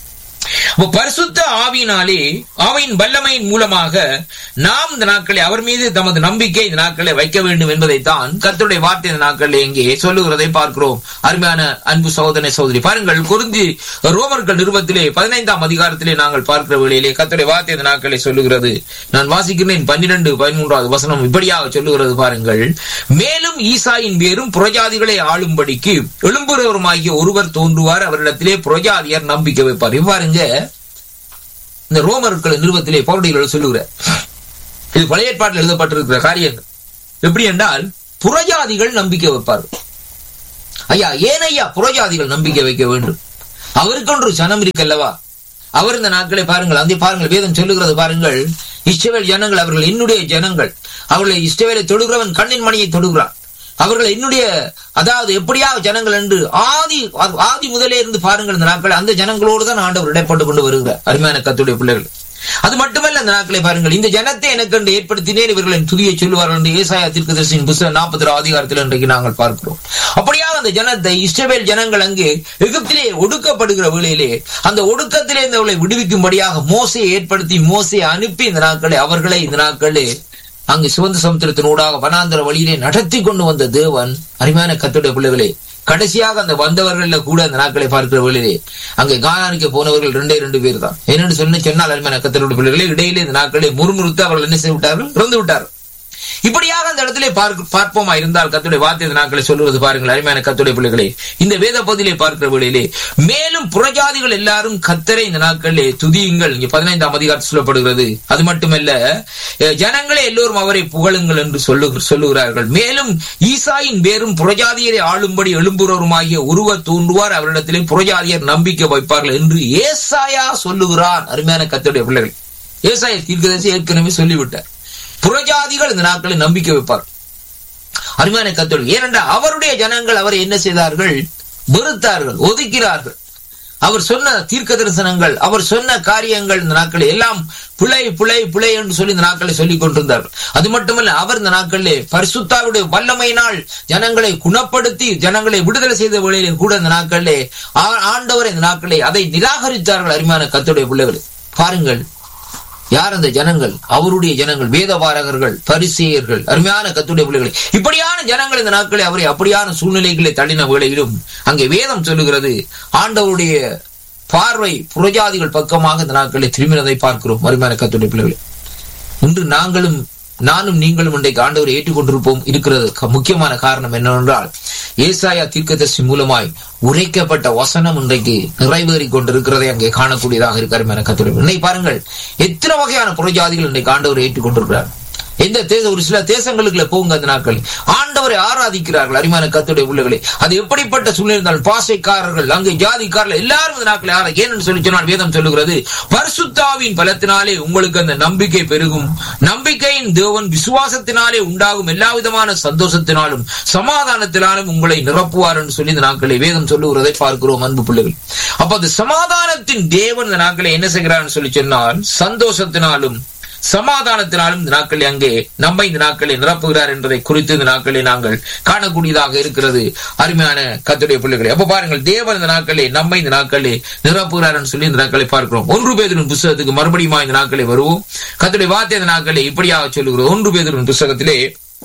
பரிசுத்த ஆவியினாலே ஆவியின் வல்லமையின் மூலமாக நாம் இந்த நாட்களை அவர் மீது தமது நம்பிக்கை இந்த நாட்களை வைக்க வேண்டும் என்பதைத்தான் கர்த்தருடைய வார்த்தை இந்த நாட்களில் இங்கே சொல்லுகிறதை பார்க்கிறோம் அருமையான அன்பு சகோதர சகோதரி பாருங்கள் குறிஞ்சி ரோமர்கள் நிறுவத்திலே பதினைந்தாம் அதிகாரத்திலே நாங்கள் பார்க்கிற வேளையிலே கர்த்தருடைய வார்த்தை இந்த நாட்களை சொல்லுகிறது நான் வாசிக்கிறேன் பன்னிரண்டு பதிமூன்றாவது வசனம் இப்படியாக சொல்லுகிறது பாருங்கள் மேலும் ஈசாயின் பேரும் புரஜாதிகளை ஆளும்படிக்கு எழும்புறவருமாகிய ஒருவர் தோன்றுவார் அவரிடத்திலே புரஜாதியர் நம்பிக்கை வைப்பார் இவ்வாறுங்க இந்த ரோமர்கள் நிறுவத்திலே பௌரடிகள் சொல்லுகிறார் இது பழைய ஏற்பாட்டில் எழுதப்பட்டிருக்கிற காரியங்கள் எப்படி என்றால் புறஜாதிகள் நம்பிக்கை வைப்பார்கள் ஐயா ஏன் ஐயா புறஜாதிகள் நம்பிக்கை வைக்க வேண்டும் அவருக்கொன்று சனம் இருக்கல்லவா அவர் இந்த நாட்களை பாருங்கள் அந்த பாருங்கள் வேதம் சொல்லுகிறது பாருங்கள் இஸ்ரவேல் ஜனங்கள் அவர்கள் என்னுடைய ஜனங்கள் அவர்களை இஸ்ரவேலை தொடுகிறவன் கண்ணின் மணியை தொடுகிறான் அவர்கள் என்னுடைய அதாவது எப்படியாக ஜனங்கள் என்று ஆதி ஆதி முதலே இருந்து பாருங்கள் இந்த நாட்கள் அந்த ஜனங்களோடு தான் ஆண்டவர் இடைப்பட்டு கொண்டு வருகிறார் அருமையான கத்துடைய பிள்ளைகள் அது மட்டுமல்ல அந்த நாட்களை பாருங்கள் இந்த ஜனத்தை எனக்கு என்று ஏற்படுத்தினேன் இவர்களின் துதியை சொல்லுவார்கள் என்று ஏசாயா தீர்க்கதரிசியின் புஸ்தகம் நாற்பத்தி அதிகாரத்தில் இன்றைக்கு நாங்கள் பார்க்கிறோம் அப்படியாக அந்த ஜனத்தை இஸ்ரவேல் ஜனங்கள் அங்கே எகிப்திலே ஒடுக்கப்படுகிற வேளையிலே அந்த ஒடுக்கத்திலே இருந்தவர்களை விடுவிக்கும்படியாக மோசையை ஏற்படுத்தி மோசையை அனுப்பி இந்த நாட்களை அவர்களை இந்த நாட்களே அங்கு சிவந்த சமுத்திரத்தினூடாக வனாந்தர வழியிலே நடத்தி கொண்டு வந்த தேவன் அருமையான கத்துடைய பிள்ளைகளே கடைசியாக அந்த வந்தவர்கள கூட அந்த நாட்களை பார்க்கிற வேளையிலே அங்கே கானானிக்க போனவர்கள் ரெண்டே ரெண்டு பேர் தான் என்னென்னு சொன்ன சொன்னால் அருமையான கத்தருடைய பிள்ளைகளே இடையிலே இந்த நாட்களை முறுமுறுத்து அவர்கள் என்ன செய்து விட்டார்கள் இறந்து விட்டார்கள் இப்படியாக அந்த இடத்திலே பார்க்க பார்ப்போமா இருந்தால் கத்துடைய வார்த்தை இந்த நாட்களை சொல்லுவது பாருங்கள் அருமையான கத்துடைய பிள்ளைகளே இந்த வேத பகுதியிலே பார்க்கிற வேளையிலே மேலும் புறஜாதிகள் எல்லாரும் கத்தரை இந்த நாட்களிலே துதியுங்கள் இங்கே பதினைந்தாம் அதிகாரத்தில் சொல்லப்படுகிறது அது மட்டுமல்ல ஜனங்களே எல்லோரும் அவரை புகழுங்கள் என்று சொல்லு சொல்லுகிறார்கள் மேலும் ஈசாயின் பேரும் புறஜாதியரை ஆளும்படி எழும்புறவருமாகிய உருவ தோன்றுவார் அவரிடத்திலே புறஜாதியர் நம்பிக்கை வைப்பார்கள் என்று ஏசாயா சொல்லுகிறான் அருமையான கத்துடைய பிள்ளைகள் ஏசாய தீர்க்கதரிசி ஏற்கனவே சொல்லிவிட்டார் புறஜாதிகள் இந்த நாட்களில் நம்பிக்கை வைப்பார் அருமையான கத்தோடு ஏனென்றால் அவருடைய ஜனங்கள் அவரை என்ன செய்தார்கள் வெறுத்தார்கள் ஒதுக்கிறார்கள் அவர் சொன்ன தீர்க்க தரிசனங்கள் அவர் சொன்ன காரியங்கள் இந்த நாட்களில் எல்லாம் பிழை பிழை பிழை என்று சொல்லி இந்த நாட்களை சொல்லிக் கொண்டிருந்தார்கள் அது மட்டுமல்ல அவர் இந்த நாட்களிலே பரிசுத்தாவுடைய வல்லமையினால் ஜனங்களை குணப்படுத்தி ஜனங்களை விடுதலை செய்த வேளையிலும் கூட இந்த நாட்களிலே ஆண்டவர் இந்த நாட்களை அதை நிராகரித்தார்கள் அருமையான கத்துடைய பிள்ளைகள் பாருங்கள் யார் அந்த ஜனங்கள் அவருடைய ஜனங்கள் வேதபாரகர்கள் பரிசெயர்கள் அருமையான கத்துடைய பிள்ளைகள் இப்படியான ஜனங்கள் இந்த நாட்களை அவரை அப்படியான சூழ்நிலைகளை தள்ளின வேளையிலும் அங்கே வேதம் சொல்லுகிறது ஆண்டவருடைய பார்வை புறஜாதிகள் பக்கமாக இந்த நாட்களை திரும்பினதை பார்க்கிறோம் அருமையான கத்துடைய பிள்ளைகளை இன்று நாங்களும் நானும் நீங்களும் இன்றைக்கு ஆண்டவரை ஏற்றுக்கொண்டிருப்போம் இருக்கிறது முக்கியமான காரணம் என்னவென்றால் ஏசாயா தீர்க்கதர்சி மூலமாய் உரைக்கப்பட்ட வசனம் இன்றைக்கு நிறைவேறி கொண்டிருக்கிறதை அங்கே காணக்கூடியதாக இருக்கிற என கத்துரை இன்னைக்கு பாருங்கள் எத்தனை வகையான புறஜாதிகள் இன்றைக்கு ஆண்டவரை ஏற்றுக்கொண்டிருக்கிறார் எந்த தேச ஒரு சில தேசங்களுக்குள்ள போங்க அந்த நாட்கள் ஆண்டவரை ஆராதிக்கிறார்கள் அரிமான கத்துடைய பிள்ளைகளை அது எப்படிப்பட்ட சூழ்நிலை இருந்தாலும் பாசைக்காரர்கள் அங்கே ஜாதிக்காரர்கள் எல்லாரும் இந்த நாட்களை ஆரா ஏன்னு சொல்லி சொன்னால் வேதம் சொல்லுகிறது பரிசுத்தாவின் பலத்தினாலே உங்களுக்கு அந்த நம்பிக்கை பெருகும் நம்பிக்கையின் தேவன் விசுவாசத்தினாலே உண்டாகும் எல்லா விதமான சந்தோஷத்தினாலும் சமாதானத்தினாலும் உங்களை நிரப்புவார் என்று சொல்லி இந்த நாட்களை வேதம் சொல்லுகிறதை பார்க்கிறோம் அன்பு பிள்ளைகள் அப்ப அந்த சமாதானத்தின் தேவன் இந்த நாட்களை என்ன செய்கிறார் சொல்லி சொன்னால் சந்தோஷத்தினாலும் சமாதானத்தினாலும் இந்த நாட்களில் அங்கே நம்மை இந்த நாட்களை நிரப்புகிறார் என்பதை குறித்து இந்த நாட்களை நாங்கள் காணக்கூடியதாக இருக்கிறது அருமையான கத்துடைய பிள்ளைகளை அப்ப பாருங்கள் தேவன் இந்த நாட்களே நம்மை இந்த நாட்களே நிரப்புகிறார் சொல்லி இந்த நாட்களை பார்க்கிறோம் ஒன்று பேதரின் புஸ்தகத்துக்கு மறுபடியும் இந்த நாட்களை வருவோம் கத்துடைய வார்த்தை இந்த நாட்களை இப்படியாக சொல்லுகிறோம் ஒன்று பேதரின் புஸ்தகத்திலே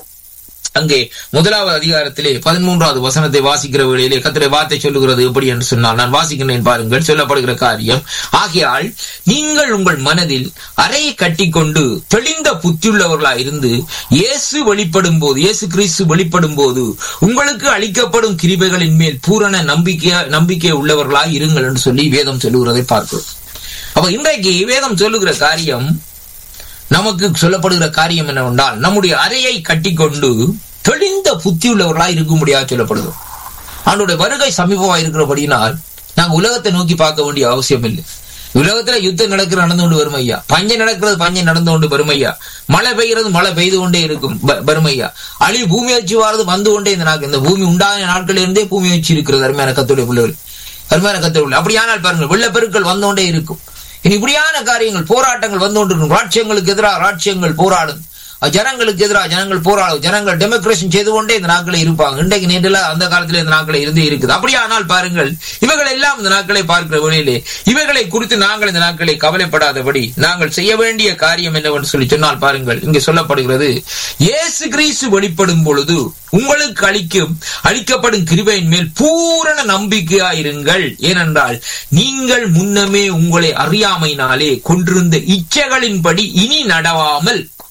அங்கே முதலாவது அதிகாரத்திலே பதிமூன்றாவது வசனத்தை வாசிக்கிற வேளையிலே கத்திரை வார்த்தை சொல்லுகிறது எப்படி என்று சொன்னால் நான் வாசிக்கிறேன் பாருங்கள் சொல்லப்படுகிற காரியம் ஆகையால் நீங்கள் உங்கள் மனதில் அறையை கட்டிக்கொண்டு தெளிந்த புத்தியுள்ளவர்களா இருந்து இயேசு வெளிப்படும் போது இயேசு கிறிஸ்து வெளிப்படும் போது உங்களுக்கு அளிக்கப்படும் கிருபைகளின் மேல் பூரண நம்பிக்கை நம்பிக்கை உள்ளவர்களாய் இருங்கள் என்று சொல்லி வேதம் சொல்லுகிறதை பார்க்கிறோம் அப்ப இன்றைக்கு வேதம் சொல்லுகிற காரியம் நமக்கு சொல்லப்படுகிற காரியம் என்னவென்றால் நம்முடைய அறையை கட்டிக்கொண்டு தெளிந்த புத்தி உள்ளவர்களாய் இருக்க முடியாது சொல்லப்படுது அவனுடைய வருகை சமீபமாக இருக்கிறபடினால் நாங்க உலகத்தை நோக்கி பார்க்க வேண்டிய அவசியம் இல்லை உலகத்துல யுத்தம் நடக்கிற நடந்து கொண்டு வரும் ஐயா பஞ்சம் நடக்கிறது பஞ்சம் நடந்து கொண்டு வரும் ஐயா மழை பெய்கிறது மழை பெய்து கொண்டே இருக்கும் வரும் ஐயா அழி பூமி வச்சு வாரது வந்து கொண்டே இந்த நாக்கு இந்த பூமி உண்டான நாட்களில் இருந்தே பூமி வச்சு இருக்கிறது அருமையான கத்துடைய பிள்ளைகள் அருமையான கத்துடைய அப்படியானால் பாருங்கள் வெள்ளப்பெருக்கள் வந்து கொண்டே இருக்கும் இனி இப்படியான காரியங்கள் போராட்டங்கள் வந்து கொண்டிருக்கும் ராட்சியங்களுக்கு எதிராக ராட்சியங்கள் போராடும் ஜனங்களுக்கு எதிராக ஜனங்கள் போராடும் ஜனங்கள் டெமோக்ரேஷன் செய்து கொண்டே இந்த நாட்களை இருப்பாங்க இன்றைக்கு நேற்றில் அந்த காலத்தில் இந்த நாட்களை இருந்து இருக்குது அப்படியானால் பாருங்கள் இவைகள் எல்லாம் இந்த நாட்களை பார்க்கிற வழியிலே இவைகளை குறித்து நாங்கள் இந்த நாட்களை கவலைப்படாதபடி நாங்கள் செய்ய வேண்டிய காரியம் என்னவென்று சொல்லி சொன்னால் பாருங்கள் இங்கே சொல்லப்படுகிறது இயேசு கிறிஸ்து வெளிப்படும் பொழுது உங்களுக்கு அளிக்கும் அளிக்கப்படும் கிருபையின் மேல் பூரண நம்பிக்கையாயிருங்கள் ஏனென்றால் நீங்கள் முன்னமே உங்களை அறியாமையினாலே கொண்டிருந்த இச்சைகளின்படி இனி நடவாமல்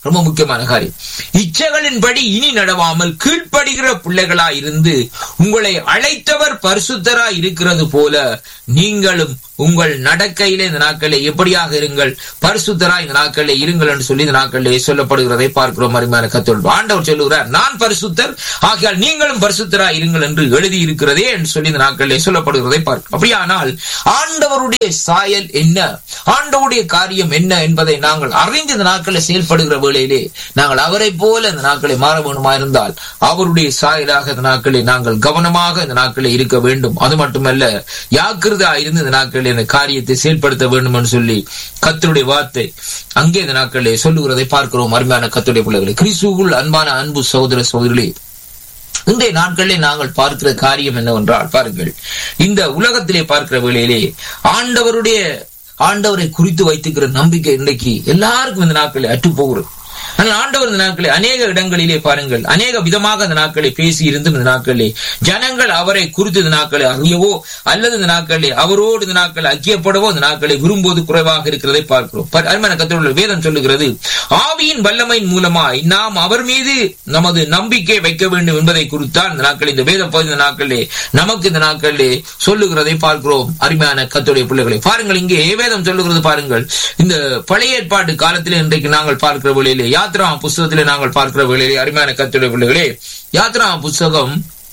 ரொம்ப முக்கியமான காரியம் இச்சைகளின்படி இனி நடவாமல் கீழ்ப்படுகிற பிள்ளைகளா இருந்து உங்களை அழைத்தவர் பரிசுத்தரா இருக்கிறது போல நீங்களும் உங்கள் நடக்கையிலே இந்த நாட்களிலே எப்படியாக இருங்கள் பரிசுத்தரா இந்த நாட்களிலே இருங்கள் என்று சொல்லி இந்த நாட்களிலே சொல்லப்படுகிறதை பார்க்கிறோம் அருமையான கத்தோல் ஆண்டவர் சொல்லுகிறார் நான் பரிசுத்தர் ஆகையால் நீங்களும் பரிசுத்தரா இருங்கள் என்று எழுதி இருக்கிறதே என்று சொல்லி இந்த நாட்களிலே சொல்லப்படுகிறதை பார்க்கிறோம் அப்படியானால் ஆண்டவருடைய சாயல் என்ன ஆண்டவருடைய காரியம் என்ன என்பதை நாங்கள் அறிந்து இந்த நாட்களில் செயல்படுகிற வேளையிலே நாங்கள் அவரை போல இந்த நாட்களை மாற வேண்டுமா இருந்தால் அவருடைய சாயலாக இந்த நாட்களை நாங்கள் கவனமாக இந்த நாட்களில் இருக்க வேண்டும் அது மட்டுமல்ல யாக்கிரதா இருந்து இந்த நாட்களில் இந்த காரியத்தை செயல்படுத்த வேண்டும் என்று சொல்லி கத்தருடைய வார்த்தை அங்கே இந்த நாட்களிலே சொல்லுகிறதை பார்க்கிறோம் அருமையான கத்துடைய பிள்ளைகளை கிறிஸ்துவுள் அன்பான அன்பு சகோதர சகோதரிகளே இன்றைய நாட்களிலே நாங்கள் பார்க்கிற காரியம் என்னவென்றால் பாருங்கள் இந்த உலகத்திலே பார்க்கிற வேளையிலே ஆண்டவருடைய ஆண்டவரை குறித்து வைத்துக்கிற நம்பிக்கை இன்றைக்கு எல்லாருக்கும் இந்த நாட்களில் அற்று போகிறது ஆனால் ஆண்டவர் இந்த நாட்களில் அநேக இடங்களிலே பாருங்கள் அநேக விதமாக இந்த நாட்களை பேசி இருந்தும் இந்த நாட்களிலே ஜனங்கள் அவரை குறித்து இந்த நாட்களை அறியவோ அல்லது இந்த நாட்களிலே அவரோடு இந்த நாட்களை ஐக்கியப்படவோ இந்த நாட்களை விரும்புவது குறைவாக இருக்கிறதை பார்க்கிறோம் அருமையான கத்தோட வேதம் சொல்லுகிறது ஆவியின் வல்லமையின் மூலமாய் நாம் அவர் மீது நமது நம்பிக்கை வைக்க வேண்டும் என்பதை குறித்தான் இந்த நாட்களில் இந்த வேதம் பதிந்த நாட்களிலே நமக்கு இந்த நாட்களிலே சொல்லுகிறதை பார்க்கிறோம் அருமையான கத்தோடைய பிள்ளைகளை பாருங்கள் இங்கே வேதம் சொல்லுகிறது பாருங்கள் இந்த பழைய ஏற்பாட்டு காலத்திலே இன்றைக்கு நாங்கள் பார்க்கிற வழியிலே யாத்ரா புஸ்தகத்திலே நாங்கள் பார்க்கிற வேளையிலே அருமையான கத்துடைய பிள்ளைகளே யாத்ரா புஸ்தகம்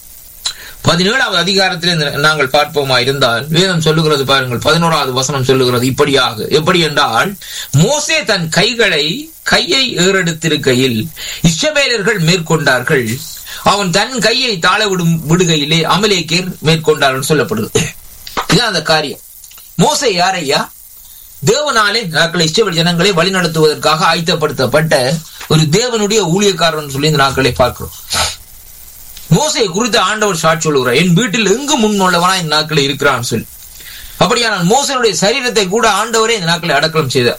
பதினேழாவது அதிகாரத்திலே நாங்கள் பார்ப்போமா இருந்தால் வேதம் சொல்லுகிறது பாருங்கள் பதினோராவது வசனம் சொல்லுகிறது இப்படியாக எப்படி என்றால் மோசே தன் கைகளை கையை ஏறெடுத்திருக்கையில் இஸ்ரவேலர்கள் மேற்கொண்டார்கள் அவன் தன் கையை தாழ விடும் விடுகையிலே அமலேக்கேர் மேற்கொண்டார்கள் சொல்லப்படுகிறது இதுதான் அந்த காரியம் மோசே யாரையா தேவனாலே நாட்களை இஷ்டவெளி ஜனங்களை வழிநடத்துவதற்காக ஆயத்தப்படுத்தப்பட்ட ஒரு தேவனுடைய ஊழியக்காரன் சொல்லி இந்த நாட்களை பார்க்கிறோம் மோசையை குறித்து ஆண்டவர் சாட்சி சொல்லுகிறார் என் வீட்டில் எங்கு முன்னுள்ளவனா இந்த நாட்களில் இருக்கிறான் சொல்லி அப்படியானால் மோசனுடைய சரீரத்தை கூட ஆண்டவரே இந்த நாட்களை அடக்கலம் செய்தார்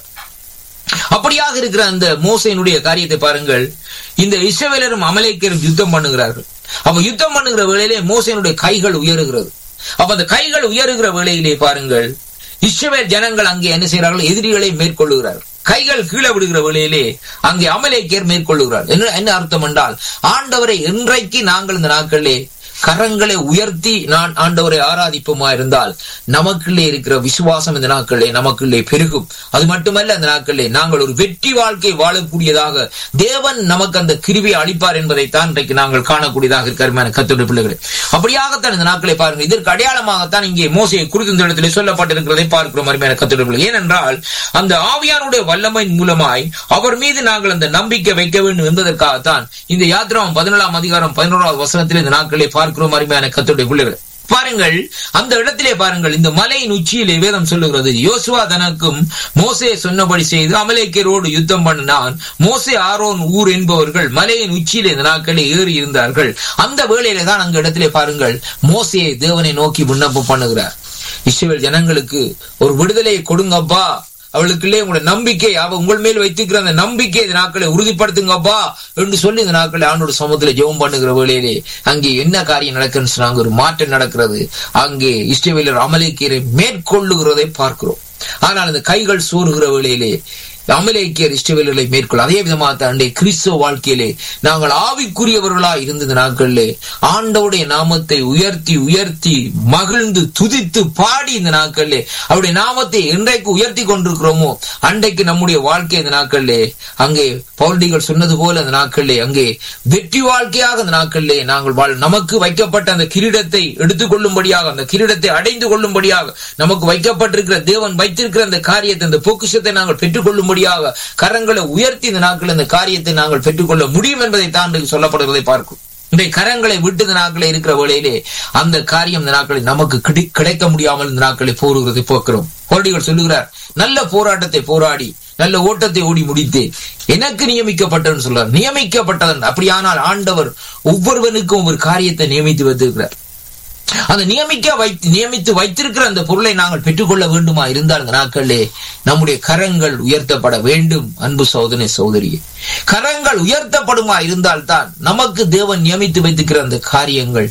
அப்படியாக இருக்கிற அந்த மோசையினுடைய காரியத்தை பாருங்கள் இந்த இஸ்ரவேலரும் அமலேக்கரும் யுத்தம் பண்ணுகிறார்கள் அப்ப யுத்தம் பண்ணுகிற வேளையிலே மோசையினுடைய கைகள் உயருகிறது அப்ப அந்த கைகள் உயருகிற வேளையிலே பாருங்கள் இஸ்ரவேல் ஜனங்கள் அங்கே என்ன செய்கிறார்கள் எதிரிகளை மேற்கொள்ளுகிறார்கள் கைகள் கீழே விடுகிற வேளையிலே அங்கே அமலேக்கியர் மேற்கொள்ளுகிறார் என்ன என்ன அர்த்தம் என்றால் ஆண்டவரை இன்றைக்கு நாங்கள் இந்த நாட்களிலே கரங்களை உயர்த்தி நான் ஆண்டவரை ஆராதிப்போமா இருந்தால் நமக்குள்ளே இருக்கிற விசுவாசம் இந்த நாட்களிலே நமக்குள்ளே பெருகும் அது மட்டுமல்ல இந்த நாட்களிலே நாங்கள் ஒரு வெற்றி வாழ்க்கை வாழக்கூடியதாக தேவன் நமக்கு அந்த கிருவியை அளிப்பார் என்பதைத்தான் இன்றைக்கு நாங்கள் காணக்கூடியதாக இருக்கிற கத்துடைய பிள்ளைகளே அப்படியாகத்தான் இந்த நாட்களை பாருங்கள் இதற்கு அடையாளமாகத்தான் இங்கே மோசையை குறித்த இந்த இடத்திலே சொல்லப்பட்டிருக்கிறதை பார்க்கிறோம் அருமையான கத்துடைய பிள்ளை ஏனென்றால் அந்த ஆவியானுடைய வல்லமையின் மூலமாய் அவர் மீது நாங்கள் அந்த நம்பிக்கை வைக்க வேண்டும் என்பதற்காகத்தான் இந்த யாத்திராவும் பதினேழாம் அதிகாரம் பதினோராவது வசனத்தில் இந்த நாட்களை பார்க்கிறோம் அருமையான கத்துடைய பிள்ளைகள் பாருங்கள் அந்த இடத்திலே பாருங்கள் இந்த மலையின் உச்சியிலே வேதம் சொல்லுகிறது யோசுவா தனக்கும் மோசே சொன்னபடி செய்து அமலேக்கரோடு யுத்தம் பண்ணினான் மோசே ஆரோன் ஊர் என்பவர்கள் மலையின் உச்சியிலே இந்த நாட்களே ஏறி இருந்தார்கள் அந்த வேளையிலே தான் அங்க இடத்திலே பாருங்கள் மோசையை தேவனை நோக்கி விண்ணப்பம் பண்ணுகிறார் இஸ்ரேல் ஜனங்களுக்கு ஒரு விடுதலையை கொடுங்கப்பா அவளுக்குள்ளே உங்களோட நம்பிக்கை அவ உங்கள் மேல் வைத்திருக்கிற அந்த நம்பிக்கை இந்த நாட்களை உறுதிப்படுத்துங்கப்பா என்று சொல்லி இந்த நாட்களை ஆண்டோட சமூகத்துல ஜெபம் பண்ணுகிற வேளையிலே அங்கே என்ன காரியம் நடக்குன்னு சொன்னாங்க ஒரு மாற்றம் நடக்கிறது அங்கே இஷ்டவேலர் அமலேக்கீரை மேற்கொள்ளுகிறதை பார்க்கிறோம் ஆனால் அந்த கைகள் சோறுகிற வேளையிலே அமலேக்கியர் இஷ்டவேலர்களை மேற்கொள்ள அதே விதமாக தாண்டே கிறிஸ்தவ வாழ்க்கையிலே நாங்கள் ஆவிக்குரியவர்களா இருந்த நாட்களிலே ஆண்டவுடைய நாமத்தை உயர்த்தி உயர்த்தி மகிழ்ந்து துதித்து பாடி இந்த நாட்களிலே அவருடைய நாமத்தை என்றைக்கு உயர்த்தி கொண்டிருக்கிறோமோ அன்றைக்கு நம்முடைய வாழ்க்கை இந்த நாட்களிலே அங்கே பௌர்டிகள் சொன்னது போல அந்த நாட்களிலே அங்கே வெற்றி வாழ்க்கையாக அந்த நாட்களிலே நாங்கள் வாழ் நமக்கு வைக்கப்பட்ட அந்த கிரீடத்தை எடுத்துக் கொள்ளும்படியாக அந்த கிரீடத்தை அடைந்து கொள்ளும்படியாக நமக்கு வைக்கப்பட்டிருக்கிற தேவன் வைத்திருக்கிற அந்த காரியத்தை அந்த பொக்கிஷத்தை நாங்கள் பெற்றுக்கொள்ளும்படியாக கரங்களை உயர்த்தி இந்த நாட்கள் இந்த காரியத்தை நாங்கள் பெற்றுக்கொள்ள முடியும் என்பதை தான் சொல்லப்படுவதை பார்க்கும் இந்த கரங்களை விட்டு இந்த நாட்களில் இருக்கிற வேளையிலே அந்த காரியம் இந்த நாட்களில் நமக்கு கிடைக்க முடியாமல் இந்த நாட்களை போருகிறதை போக்குறோம் போராடிகள் சொல்லுகிறார் நல்ல போராட்டத்தை போராடி நல்ல ஓட்டத்தை ஓடி முடித்தேன் எனக்கு நியமிக்கப்பட்டவன் சொல்றார் நியமிக்கப்பட்டவன் அப்படியானால் ஆண்டவர் ஒவ்வொருவனுக்கும் ஒரு காரியத்தை நியமித்து வைத்திருக்கிறார் அந்த நியமிக்க வைத்து நியமித்து வைத்திருக்கிற அந்த பொருளை நாங்கள் பெற்றுக்கொள்ள வேண்டுமா இருந்தால் அந்த நாட்களிலே நம்முடைய கரங்கள் உயர்த்தப்பட வேண்டும் அன்பு சோதனை சோதரியே கரங்கள் உயர்த்தப்படுமா இருந்தால் தான் நமக்கு தேவன் நியமித்து வைத்திருக்கிற அந்த காரியங்கள்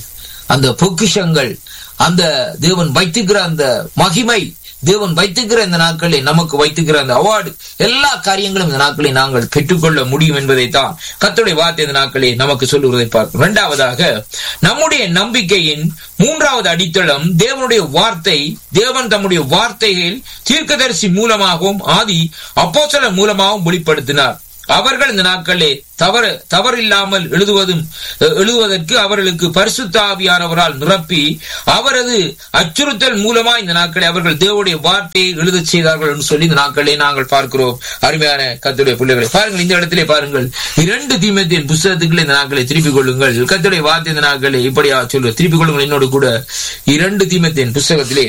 அந்த பொக்கிஷங்கள் அந்த தேவன் வைத்துக்கிற அந்த மகிமை தேவன் வைத்துக்கிற இந்த நாட்களை நமக்கு வைத்துக்கிற அந்த அவார்டு எல்லா காரியங்களும் இந்த நாட்களை நாங்கள் பெற்றுக்கொள்ள முடியும் என்பதை தான் கத்துடைய வார்த்தை இந்த நாட்களை நமக்கு சொல்லுவதை பார்க்கிறோம் இரண்டாவதாக நம்முடைய நம்பிக்கையின் மூன்றாவது அடித்தளம் தேவனுடைய வார்த்தை தேவன் தம்முடைய வார்த்தைகள் தீர்க்கதரிசி மூலமாகவும் ஆதி அப்போசல மூலமாகவும் வெளிப்படுத்தினார் அவர்கள் இந்த நாட்களே தவறு தவறில்லாமல் எழுதுவதும் எழுதுவதற்கு அவர்களுக்கு பரிசுத்தாவியானவரால் நிரப்பி அவரது அச்சுறுத்தல் மூலமா இந்த நாட்களை அவர்கள் தேவனுடைய வார்த்தையை எழுத செய்தார்கள் என்று சொல்லி இந்த நாட்களே நாங்கள் பார்க்கிறோம் அருமையான கத்துடைய பிள்ளைகளை பாருங்கள் இந்த இடத்திலே பாருங்கள் இரண்டு தீமத்தின் புஸ்தகத்துக்குள்ளே இந்த நாட்களை திருப்பிக் கொள்ளுங்கள் கத்துடைய வார்த்தை இந்த நாட்களை இப்படியா சொல்லு திருப்பிக் கொள்ளுங்கள் என்னோடு கூட இரண்டு தீமத்தின் புஸ்தகத்திலே